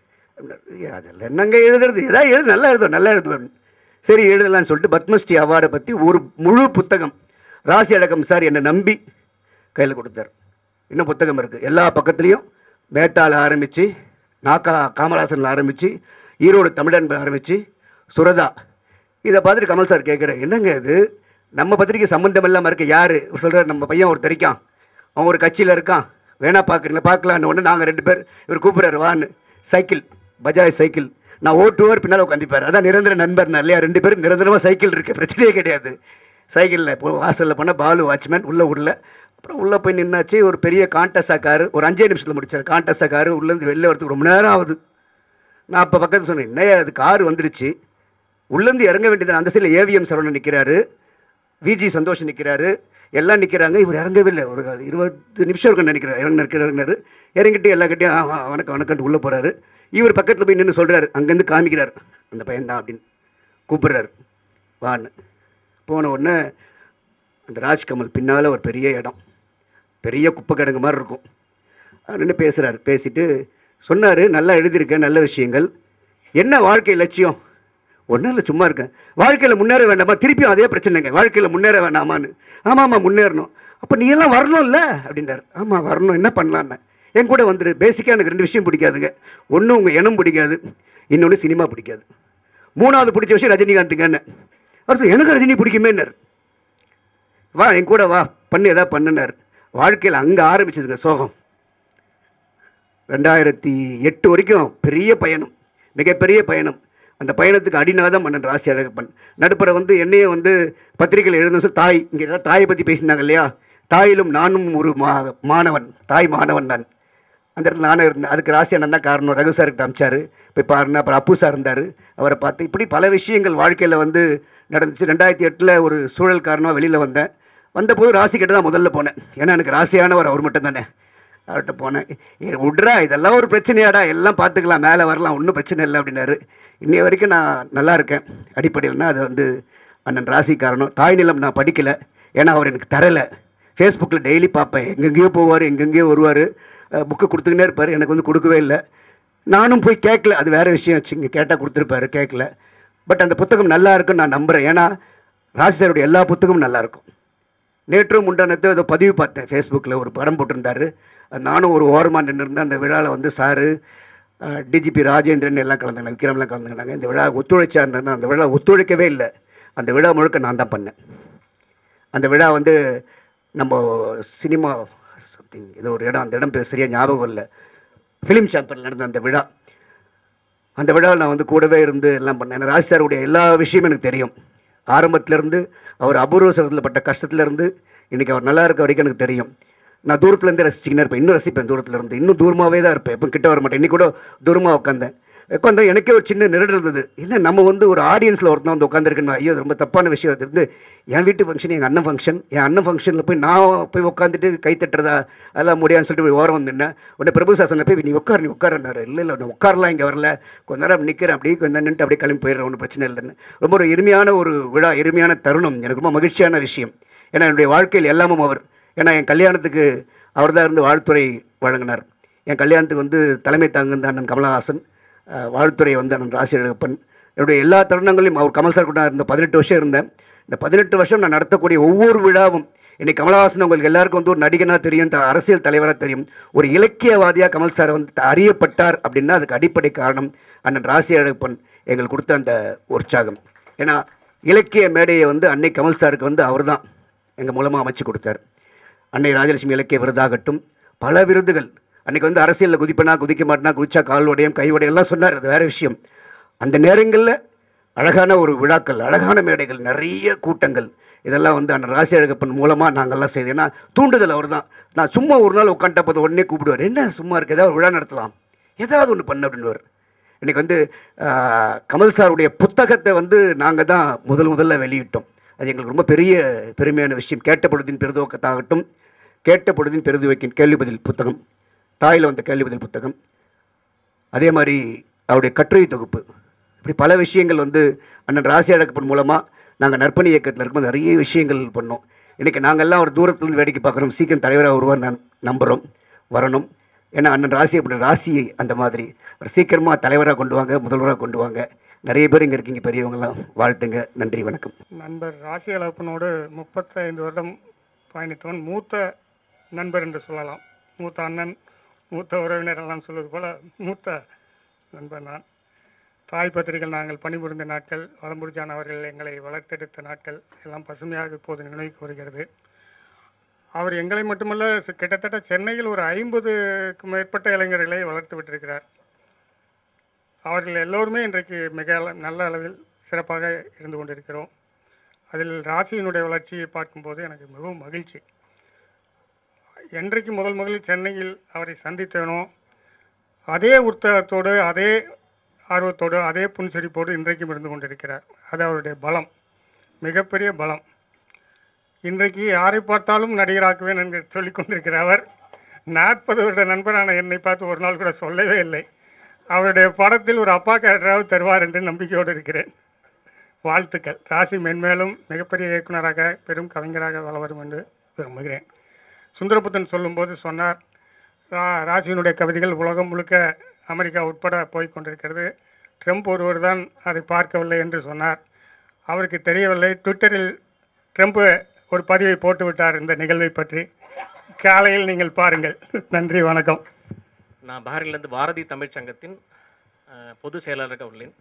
அதில் என்னங்க எழுதுறது ஏதாவது எழுது நல்லா எழுதும் நல்லா எழுதுவேன் சரி எழுதலாம்னு சொல்லிட்டு பத்மஸ்ரீ அவார்டை பற்றி ஒரு முழு புத்தகம் ராசி அடக்கம் சார் என்னை நம்பி கையில் கொடுத்தார் இன்னும் புத்தகம் இருக்குது எல்லா பக்கத்துலேயும் மேத்தால ஆரம்பித்து நாக்கா காமராசனில் ஆரம்பித்து ஈரோடு தமிழன் ஆரம்பித்து சுரதா இதை பார்த்துட்டு கமல் சார் கேட்குறேன் என்னங்க இது நம்ம பத்திரிக்கை சம்மந்தம் இல்லாமல் இருக்க யார் சொல்கிறார் நம்ம பையன் ஒருத்தர் இருக்கான் அவன் ஒரு கட்சியில் இருக்கான் வேணா பார்க்குறீங்களா பார்க்கலான்னு ஒன்று நாங்கள் ரெண்டு பேர் இவர் கூப்பிட்றாரு வான்னு சைக்கிள் பஜாஜ் சைக்கிள் நான் ஓட்டுவார் பின்னால் உட்காந்துப்பார் அதான் நிரந்தர நண்பர் இல்லையா ரெண்டு பேரும் நிரந்தரமாக சைக்கிள் இருக்குது பிரச்சனையே கிடையாது சைக்கிளில் இப்போ வாசலில் போனால் பாலு வாட்ச்மேன் உள்ளே உள்ள அப்புறம் உள்ளே போய் நின்னாச்சு ஒரு பெரிய காண்டஸா காரு ஒரு அஞ்சே நிமிஷத்தில் முடிச்சார் காண்டஸா காரு உள்ளேருந்து வெளில வரதுக்கு ரொம்ப நேரம் ஆகுது நான் அப்போ பக்கத்தில் சொன்னேன் என்னையா அது கார் வந்துடுச்சு உள்ளேருந்து இறங்க வேண்டியது அந்த சைடில் ஏவிஎம் சரவணன் நிற்கிறாரு விஜி சந்தோஷ் நிற்கிறாரு எல்லாம் நிற்கிறாங்க இவர் இறங்கவே இல்லை ஒரு இருபது நிமிஷம் இருக்குன்னு நினைக்கிறேன் இறங்க நிற்கிறாரு இறங்கிட்டு எல்லா கிட்டையும் ஆ, ஆ, வணக்கம் வணக்கம்ட்டு உள்ளே போகிறாரு இவர் பக்கத்தில் போய் நின்று சொல்கிறாரு அங்கேருந்து காமிக்கிறார் அந்த பையன்தான் அப்படின்னு கூப்பிடுறாரு வான்னு போன உடனே அந்த ராஜ்கமல் பின்னால் ஒரு பெரிய இடம் பெரிய குப்பை கிடங்கு மாதிரி இருக்கும் நின்று பேசுகிறார் பேசிட்டு சொன்னார் நல்லா எழுதியிருக்கேன் நல்ல விஷயங்கள் என்ன வாழ்க்கை லட்சியம் ஒன்றும் இல்லை சும்மா இருக்கேன் வாழ்க்கையில் முன்னேற வேண்டாமா திருப்பியும் அதே பிரச்சனைங்க வாழ்க்கையில் முன்னேற வேண்டாமான்னு ஆமாம் ஆமாம் முன்னேறணும் அப்போ நீ எல்லாம் வரணும்ல அப்படின்றார் ஆமாம் வரணும் என்ன பண்ணலான்னு என் கூட வந்துரு பேசிக்காக எனக்கு ரெண்டு விஷயம் பிடிக்காதுங்க ஒன்று உங்கள் இனம் பிடிக்காது இன்னொன்று சினிமா பிடிக்காது மூணாவது பிடிச்ச விஷயம் ரஜினிகாந்துங்கன்னு அவர் சொன்னார், எனக்கு ரஜினி பிடிக்குமேன்னார் வா என் கூட வா பண்ணு எதாவது பண்ணுனார் வாழ்க்கையில் அங்கே ஆரம்பிச்சதுங்க சோகம் ரெண்டாயிரத்தி எட்டு வரைக்கும் பெரிய பயணம் மிகப்பெரிய பயணம் அந்த பயணத்துக்கு அடிநாதம் மன்னன் ராசி அழகப்பன் நடுப்புற வந்து என்னையும் வந்து பத்திரிகையில் எழுதணும் சொல்லி தாய் இங்கே ஏதாவது தாயை பற்றி பேசியிருந்தாங்க இல்லையா தாயிலும் நானும் ஒரு மா மாணவன் தாய் மாணவன் நான் அந்த இடத்துல நானும் இருந்தேன் அதுக்கு ராசி அண்ணன் தான் காரணம் ரகு சார்கிட்ட அமிச்சாரு போய் பாருங்க அப்புறம் அப்பு சார் இருந்தார் அவரை பார்த்து இப்படி பல விஷயங்கள் வாழ்க்கையில் வந்து நடந்துச்சு ரெண்டாயிரத்தி எட்டில் ஒரு சூழல் காரணமாக வெளியில் வந்தேன் வந்தபோது ராசி கிட்ட தான் முதல்ல போனேன் ஏன்னா எனக்கு ராசியானவர் அவர் மட்டும் தானே அவர்கிட்ட போனேன் ஏ விட்றா இதெல்லாம் ஒரு பிரச்சனையாடா எல்லாம் பார்த்துக்கலாம் மேலே வரலாம் ஒன்றும் பிரச்சனை இல்லை அப்படின்னாரு இன்னைய வரைக்கும் நான் நல்லா இருக்கேன் அடிப்படையில்னா அது வந்து அண்ணன் ராசி காரணம் தாய் நிலம் நான் படிக்கலை ஏன்னா அவர் எனக்கு தரலை ஃபேஸ்புக்கில் டெய்லி பார்ப்பேன் எங்கெங்கேயோ போவார் எங்கெங்கேயோ வருவார் புக்கு கொடுத்துக்கினே இருப்பார் எனக்கு வந்து கொடுக்கவே இல்லை நானும் போய் கேட்கல அது வேறு விஷயம் வச்சுங்க கேட்டால் கொடுத்துருப்பாரு கேட்கல பட் அந்த புத்தகம் நல்லா இருக்குன்னு நான் நம்புகிறேன் ஏன்னா ராசி சாருடைய எல்லா புத்தகமும் நல்லா இருக்கும் நேற்றும் முண்டானத்தை ஏதோ பதிவு பார்த்தேன் ஃபேஸ்புக்கில் ஒரு படம் போட்டிருந்தாரு அது நானும் ஒரு ஓரமாக நின்றுருந்தேன் அந்த விழாவில் வந்து சாரு டிஜிபி ராஜேந்திரன் எல்லாம் கலந்துக்கினாங்க விக்ரம்லாம் கலந்துக்கினாங்க இந்த விழா ஒத்துழைச்சா இருந்தேன் அந்த விழா ஒத்துழைக்கவே இல்லை அந்த விழா முழுக்க நான் தான் பண்ணேன் அந்த விழா வந்து நம்ம சினிமா சம்திங் ஏதோ ஒரு இடம் அந்த இடம் பேர் சரியாக ஞாபகம் இல்லை ஃபிலிம் சாம்பரில் நடந்த அந்த விழா அந்த விழாவில் நான் வந்து கூடவே இருந்து எல்லாம் பண்ணேன் ஏன்னா ராஜ் சாருடைய எல்லா விஷயமும் எனக்கு தெரியும் ஆரம்பத்திலேருந்து அவர் அபூர்வ சகத்தில் பட்ட கஷ்டத்துலேருந்து இன்றைக்கி அவர் நல்லா இருக்க வரைக்கும் எனக்கு தெரியும் நான் தூரத்துலேருந்து ரசிச்சுக்கினே இருப்பேன் இன்னும் ரசிப்பேன் தூரத்துல இருந்து இன்னும் தூரமாகவே தான் இருப்பேன் எப்போ கிட்ட வர மாட்டேன் இன்னைக்கு கூட தூரமாக உட்காந்தேன் உட்காந்தா எனக்கே ஒரு சின்ன நெருடல் இருந்தது என்ன நம்ம வந்து ஒரு ஆடியன்ஸில் ஒருத்தன் வந்து உட்காந்துருக்கேன்னு ஐயோ அது ரொம்ப தப்பான விஷயம் அது வந்து என் வீட்டு ஃபங்க்ஷன் எங்கள் அண்ணன் ஃபங்க்ஷன் என் அண்ணன் ஃபங்க்ஷனில் போய் நான் போய் உட்காந்துட்டு கை தட்டுறதா அதெல்லாம் முடியாதுன்னு சொல்லிட்டு போய் ஓரம் வந்துட்டேன் உடனே பிரபு சார் சொன்ன போய் நீ உட்கார் நீ உட்காரன்னாரு இல்லை இல்லை நான் உட்காரலாம் இங்கே வரல கொஞ்ச நேரம் நிற்கிறேன் அப்படியே கொஞ்ச நேரம் நின்றுட்டு அப்படியே கிளம்பி போயிடுறேன் ஒன்றும் பிரச்சனை இல்லைன்னு ரொம்ப ஒரு எளிமையான ஒரு விழா எளிமையான தருணம் எனக்கு ரொம்ப மகிழ்ச்சியான விஷயம் ஏன்னா என்னுடைய வாழ்க்கையில் எல்லாமும் அவர் ஏன்னா என் கல்யாணத்துக்கு அவர் தான் இருந்து வாழ்த்துறை வழங்கினார் என் கல்யாணத்துக்கு வந்து தலைமை தாங்குந்த அண்ணன் கமலஹாசன் அஹ், வாழ்த்துறை வந்து அண்ணன் ராசி அழகப்பன் என்னுடைய எல்லா தருணங்களையும் அவர் கமல் சார் கூட நான் இருந்த பதினெட்டு வருஷம் இருந்தேன் இந்த பதினெட்டு வருஷம் நான் நடத்தக்கூடிய ஒவ்வொரு விழாவும் இன்னைக்கு கமலஹாசன் உங்களுக்கு எல்லாருக்கும் வந்து ஒரு நடிகனாக தெரியும் த- அரசியல் தலைவராக தெரியும் ஒரு இலக்கியவாதியாக கமல் சார் வந்து த- அறியப்பட்டார் அப்படின்னா அதுக்கு அடிப்படை காரணம் அண்ணன் ராசி அழகப்பன் எங்களுக்கு கொடுத்த அந்த உற்சாகம் ஏன்னா இலக்கிய மேடையை வந்து அன்னை கமல் சாருக்கு வந்து அவர் தான் எங்கள் மூலமாக அமைச்சு கொடுத்தார் அன்னை ராஜலட்சுமி இலக்கிய விருதாகட்டும் பல விருதுகள் அன்னைக்கு வந்து அரசியலில் குதிப்பனா குதிக்க மாட்டேனா குதிச்சா கால் உடையும் கை உடையும் எல்லாம் சொன்னார் அது வேறு விஷயம் அந்த நேரங்களில் அழகான ஒரு விழாக்கள் அழகான மேடைகள் நிறைய கூட்டங்கள் இதெல்லாம் வந்து அண்ணன் ராசி அழகப்பன் மூலமாக நாங்கள்லாம் செய்து ஏன்னா தூண்டுதல் அவர் தான் நான் சும்மா ஒரு நாள் உட்காந்துட்டா பார்த்து உடனே கூப்பிடுவார் என்ன சும்மா இருக்கு ஏதாவது ஒரு விழா நடத்தலாம் ஏதாவது ஒன்று பண்ண அப்படின்னுவார் இன்னைக்கு வந்து ஆஹ், கமல் சாருடைய புத்தகத்தை வந்து நாங்கள் தான் முதல் முதல்ல வெளியிட்டோம் அது எங்களுக்கு ரொம்ப பெரிய பெருமையான விஷயம் கேட்ட பொழுதின் பெருதுவக்கத்தாகட்டும் கேட்ட பொழுதின் பெருது வைக்கும் கேள்வி பதில் புத்தகம் தாயில் வந்த கேள்வி பதில் புத்தகம் அதே மாதிரி அவருடைய கட்டுரை தொகுப்பு இப்படி பல விஷயங்கள் வந்து அண்ணன் ராசி அழகப்பன் மூலமாக நாங்கள் நற்பணி இயக்கத்தில் இருக்கும்போது நிறைய விஷயங்கள் பண்ணோம் இன்றைக்கி நாங்கள்லாம் ஒரு தூரத்துலேருந்து வேடிக்கை பார்க்குறோம் சீக்கிரம் தலைவராக வருவார் நான் நம்புகிறோம் வரணும் ஏன்னா அண்ணன் ராசி அப்படி ராசியை அந்த மாதிரி அவர் சீக்கிரமாக தலைவராக கொண்டு வாங்க முதல்வராக கொண்டு வாங்க நிறைய பேர் இங்கே இருக்கீங்க பெரியவங்களாம் வாழ்த்துங்க நன்றி வணக்கம் நண்பர் ராசி அழகப்பனோடு முப்பத்தைந்து வருடம் பயணித்தவன் மூத்த நண்பர் என்று சொல்லலாம் மூத்த அண்ணன் மூத்த உறவினர் எல்லாம் சொல்வது போல மூத்த நண்பர் நான் தாய் பத்திரிகையில் நாங்கள் பணிபுரிந்த நாட்கள் வளம்புரிஜான் அவர்கள் எங்களை வளர்த்தெடுத்த நாட்கள் எல்லாம் பசுமையாக இப்போது நினைவுக்கு வருகிறது அவர் எங்களை மட்டுமல்ல சி- கிட்டத்தட்ட சென்னையில் ஒரு ஐம்பதுக்கும் மேற்பட்ட இளைஞர்களை வளர்த்து விட்டிருக்கிறார் அவர்கள் எல்லோருமே இன்றைக்கு மிக அள- நல்ல அளவில் சிறப்பாக இருந்து கொண்டிருக்கிறோம் அதில் ராசியினுடைய வளர்ச்சியை பார்க்கும்போது எனக்கு மிகவும் மகிழ்ச்சி என்றைக்கு முதல் முதலில் சென்னையில் அவரை சந்தித்தேனோ அதே உற்சாகத்தோடு அதே ஆர்வத்தோடு அதே புன்சிரிப்போடு இன்றைக்கும் இருந்து கொண்டிருக்கிறார் அது அவருடைய பலம் மிகப்பெரிய பலம் இன்றைக்கு யாரை பார்த்தாலும் நடிகராக்குவேன் என்று சொல்லிக் கொண்டிருக்கிற அவர் நாற்பது வருட நண்பரான என்னை பார்த்து ஒரு நாள் கூட சொல்லவே இல்லை அவருடைய படத்தில் ஒரு அப்பா கேரக்டராவது தருவார் என்று நம்பிக்கையோடு இருக்கிறேன் வாழ்த்துக்கள் ராசி மென்மேலும் மிகப்பெரிய இயக்குனராக பெரும் கவிஞராக வள வரும் என்று விரும்புகிறேன் சுந்தரபுத்தன் சொல்லும்போது சொன்னார் ரா ராசியினுடைய கவிதைகள் உலகம் முழுக்க அமெரிக்கா உட்பட போய் கொண்டிருக்கிறது ட்ரம்ப் ஒருவர் தான் அதை பார்க்கவில்லை என்று சொன்னார் அவருக்கு தெரியவில்லை ட்விட்டரில் ட்ரம்ப் ஒரு பதிவை போட்டு விட்டார் இந்த நிகழ்வை பற்றி காலையில் நீங்கள் பாருங்கள் நன்றி வணக்கம் நான் பஹ்ரைன்லேருந்து பாரதி தமிழ்ச் சங்கத்தின் அஹ், பொதுச் செயலாளராக உள்ளேன்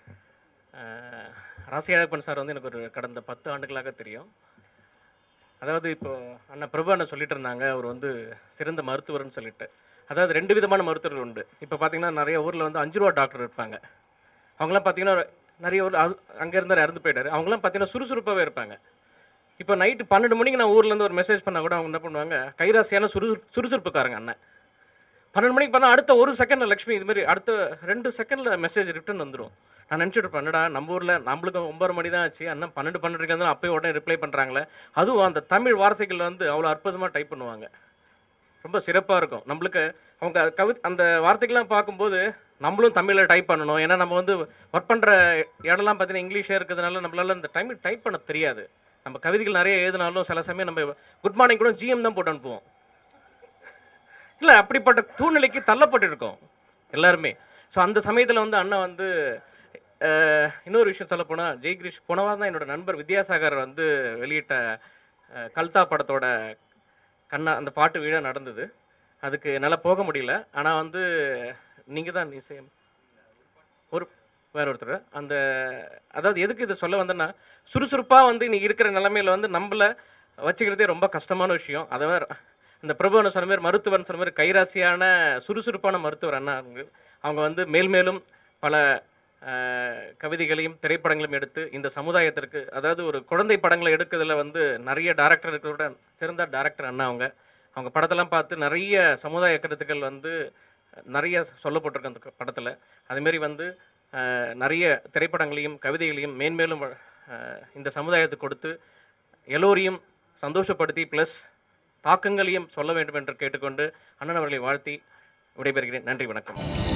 அஹ், ராசி அழகப்பன் சார் வந்து எனக்கு ஒரு கடந்த பத்து ஆண்டுகளாக தெரியும் அதாவது இப்போ அண்ணா பிரபு அண்ணன் சொல்லிட்டு இருந்தாங்க அவர் வந்து சிறந்த மருத்துவர்னு சொல்லிட்டு அதாவது ரெண்டு விதமான மருத்துவர்கள் உண்டு இப்போ பார்த்தீங்கன்னா நிறைய ஊரில் வந்து அஞ்சு ரூபா டாக்டர் இருப்பாங்க அவங்களாம் பார்த்தீங்கன்னா நிறைய ஊர் அங்கே இருந்தார் இறந்து போயிட்டாரு அவங்களாம் பார்த்தீங்கன்னா சுறுசுறுப்பாகவே இருப்பாங்க இப்போ நைட்டு பன்னெண்டு மணிக்கு நான் ஊர்லேருந்து ஒரு மெசேஜ் பண்ணால் கூட அவங்க என்ன பண்ணுவாங்க கைராசியான சுறு சுறுசுறுப்புக்காரங்க அண்ணன் பன்னெண்டு மணிக்கு பண்ணால் அடுத்த ஒரு செகண்டில் லக்ஷ்மி இது மாதிரி அடுத்த ரெண்டு செகண்டில் மெசேஜ் ரிட்டர்ன் வந்துடும் நான் நினச்சிட்டு இருப்பேன் என்னடா நம்ம ஊரில் நம்மளுக்கு ஒன்பது மணி தான் ஆச்சு அண்ணன் பன்னெண்டு பன்னெண்டுக்கு இருந்தாலும் அப்போயே உடனே ரிப்ளை பண்ணுறாங்களே அதுவும் அந்த தமிழ் வார்த்தைகள் வந்து அவ்வளோ அற்புதமாக டைப் பண்ணுவாங்க ரொம்ப சிறப்பாக இருக்கும் நம்மளுக்கு அவங்க கவி அந்த வார்த்தைகள்லாம் பார்க்கும்போது நம்மளும் தமிழில் டைப் பண்ணணும் ஏன்னா நம்ம வந்து ஒர்க் பண்ணுற இடம்லாம் பார்த்தீங்கன்னா இங்கிலீஷே இருக்கிறதுனால நம்மளால இந்த தமிழ் டைப் பண்ண தெரியாது நம்ம கவிதைகள் நிறைய எழுதினாலும் சில சமயம் நம்ம குட் மார்னிங் கூட ஜிஎம் தான் போட்டு அனுப்புவோம் இல்லை அப்படிப்பட்ட சூழ்நிலைக்கு தள்ளப்பட்டிருக்கோம் எல்லாருமே ஸோ அந்த சமயத்தில் வந்து அண்ணன் வந்து அஹ், இன்னொரு விஷயம் சொல்ல போனால் ஜெய்கிரிஷ் போன வாரம் தான் என்னோட நண்பர் வித்யாசாகர் வந்து வெளியிட்ட அஹ், கல்தா படத்தோட கண்ணா அந்த பாட்டு விழா நடந்தது அதுக்கு என்னால் போக முடியல ஆனால் வந்து நீங்கள் தான் இசையம் ஒரு வேற ஒருத்தர் அந்த அதாவது எதுக்கு இதை சொல்ல வந்தேன்னா சுறுசுறுப்பாக வந்து நீ இருக்கிற நிலைமையில வந்து நம்மள வச்சுக்கிறதே ரொம்ப கஷ்டமான விஷயம் அதை வேற இந்த பிரபுவனை சொன்ன மாதிரி மருத்துவர்னு சொன்ன மாதிரி கைராசியான சுறுசுறுப்பான மருத்துவர் அண்ணா அவங்க அவங்க வந்து மேல் மேலும் பல அஹ், கவிதைகளையும் திரைப்படங்களையும் எடுத்து இந்த சமுதாயத்திற்கு அதாவது ஒரு குழந்தை படங்களை எடுக்கிறதுல வந்து நிறைய டேரக்டர்களோட சிறந்த டேரக்டர் அண்ணா அவங்க அவங்க படத்தெல்லாம் பார்த்து நிறைய சமுதாய கருத்துக்கள் வந்து நிறைய சொல்லப்பட்டிருக்கு அந்த படத்தில் அதேமாரி வந்து அஹ், நிறைய திரைப்படங்களையும் கவிதைகளையும் மேன்மேலும் அஹ், இந்த சமுதாயத்துக்கு கொடுத்து எல்லோரையும் சந்தோஷப்படுத்தி ப்ளஸ் தாக்கங்களையும் சொல்ல வேண்டும் என்று கேட்டுக்கொண்டு அண்ணன் அவர்களை வாழ்த்தி விடைபெறுகிறேன் நன்றி வணக்கம்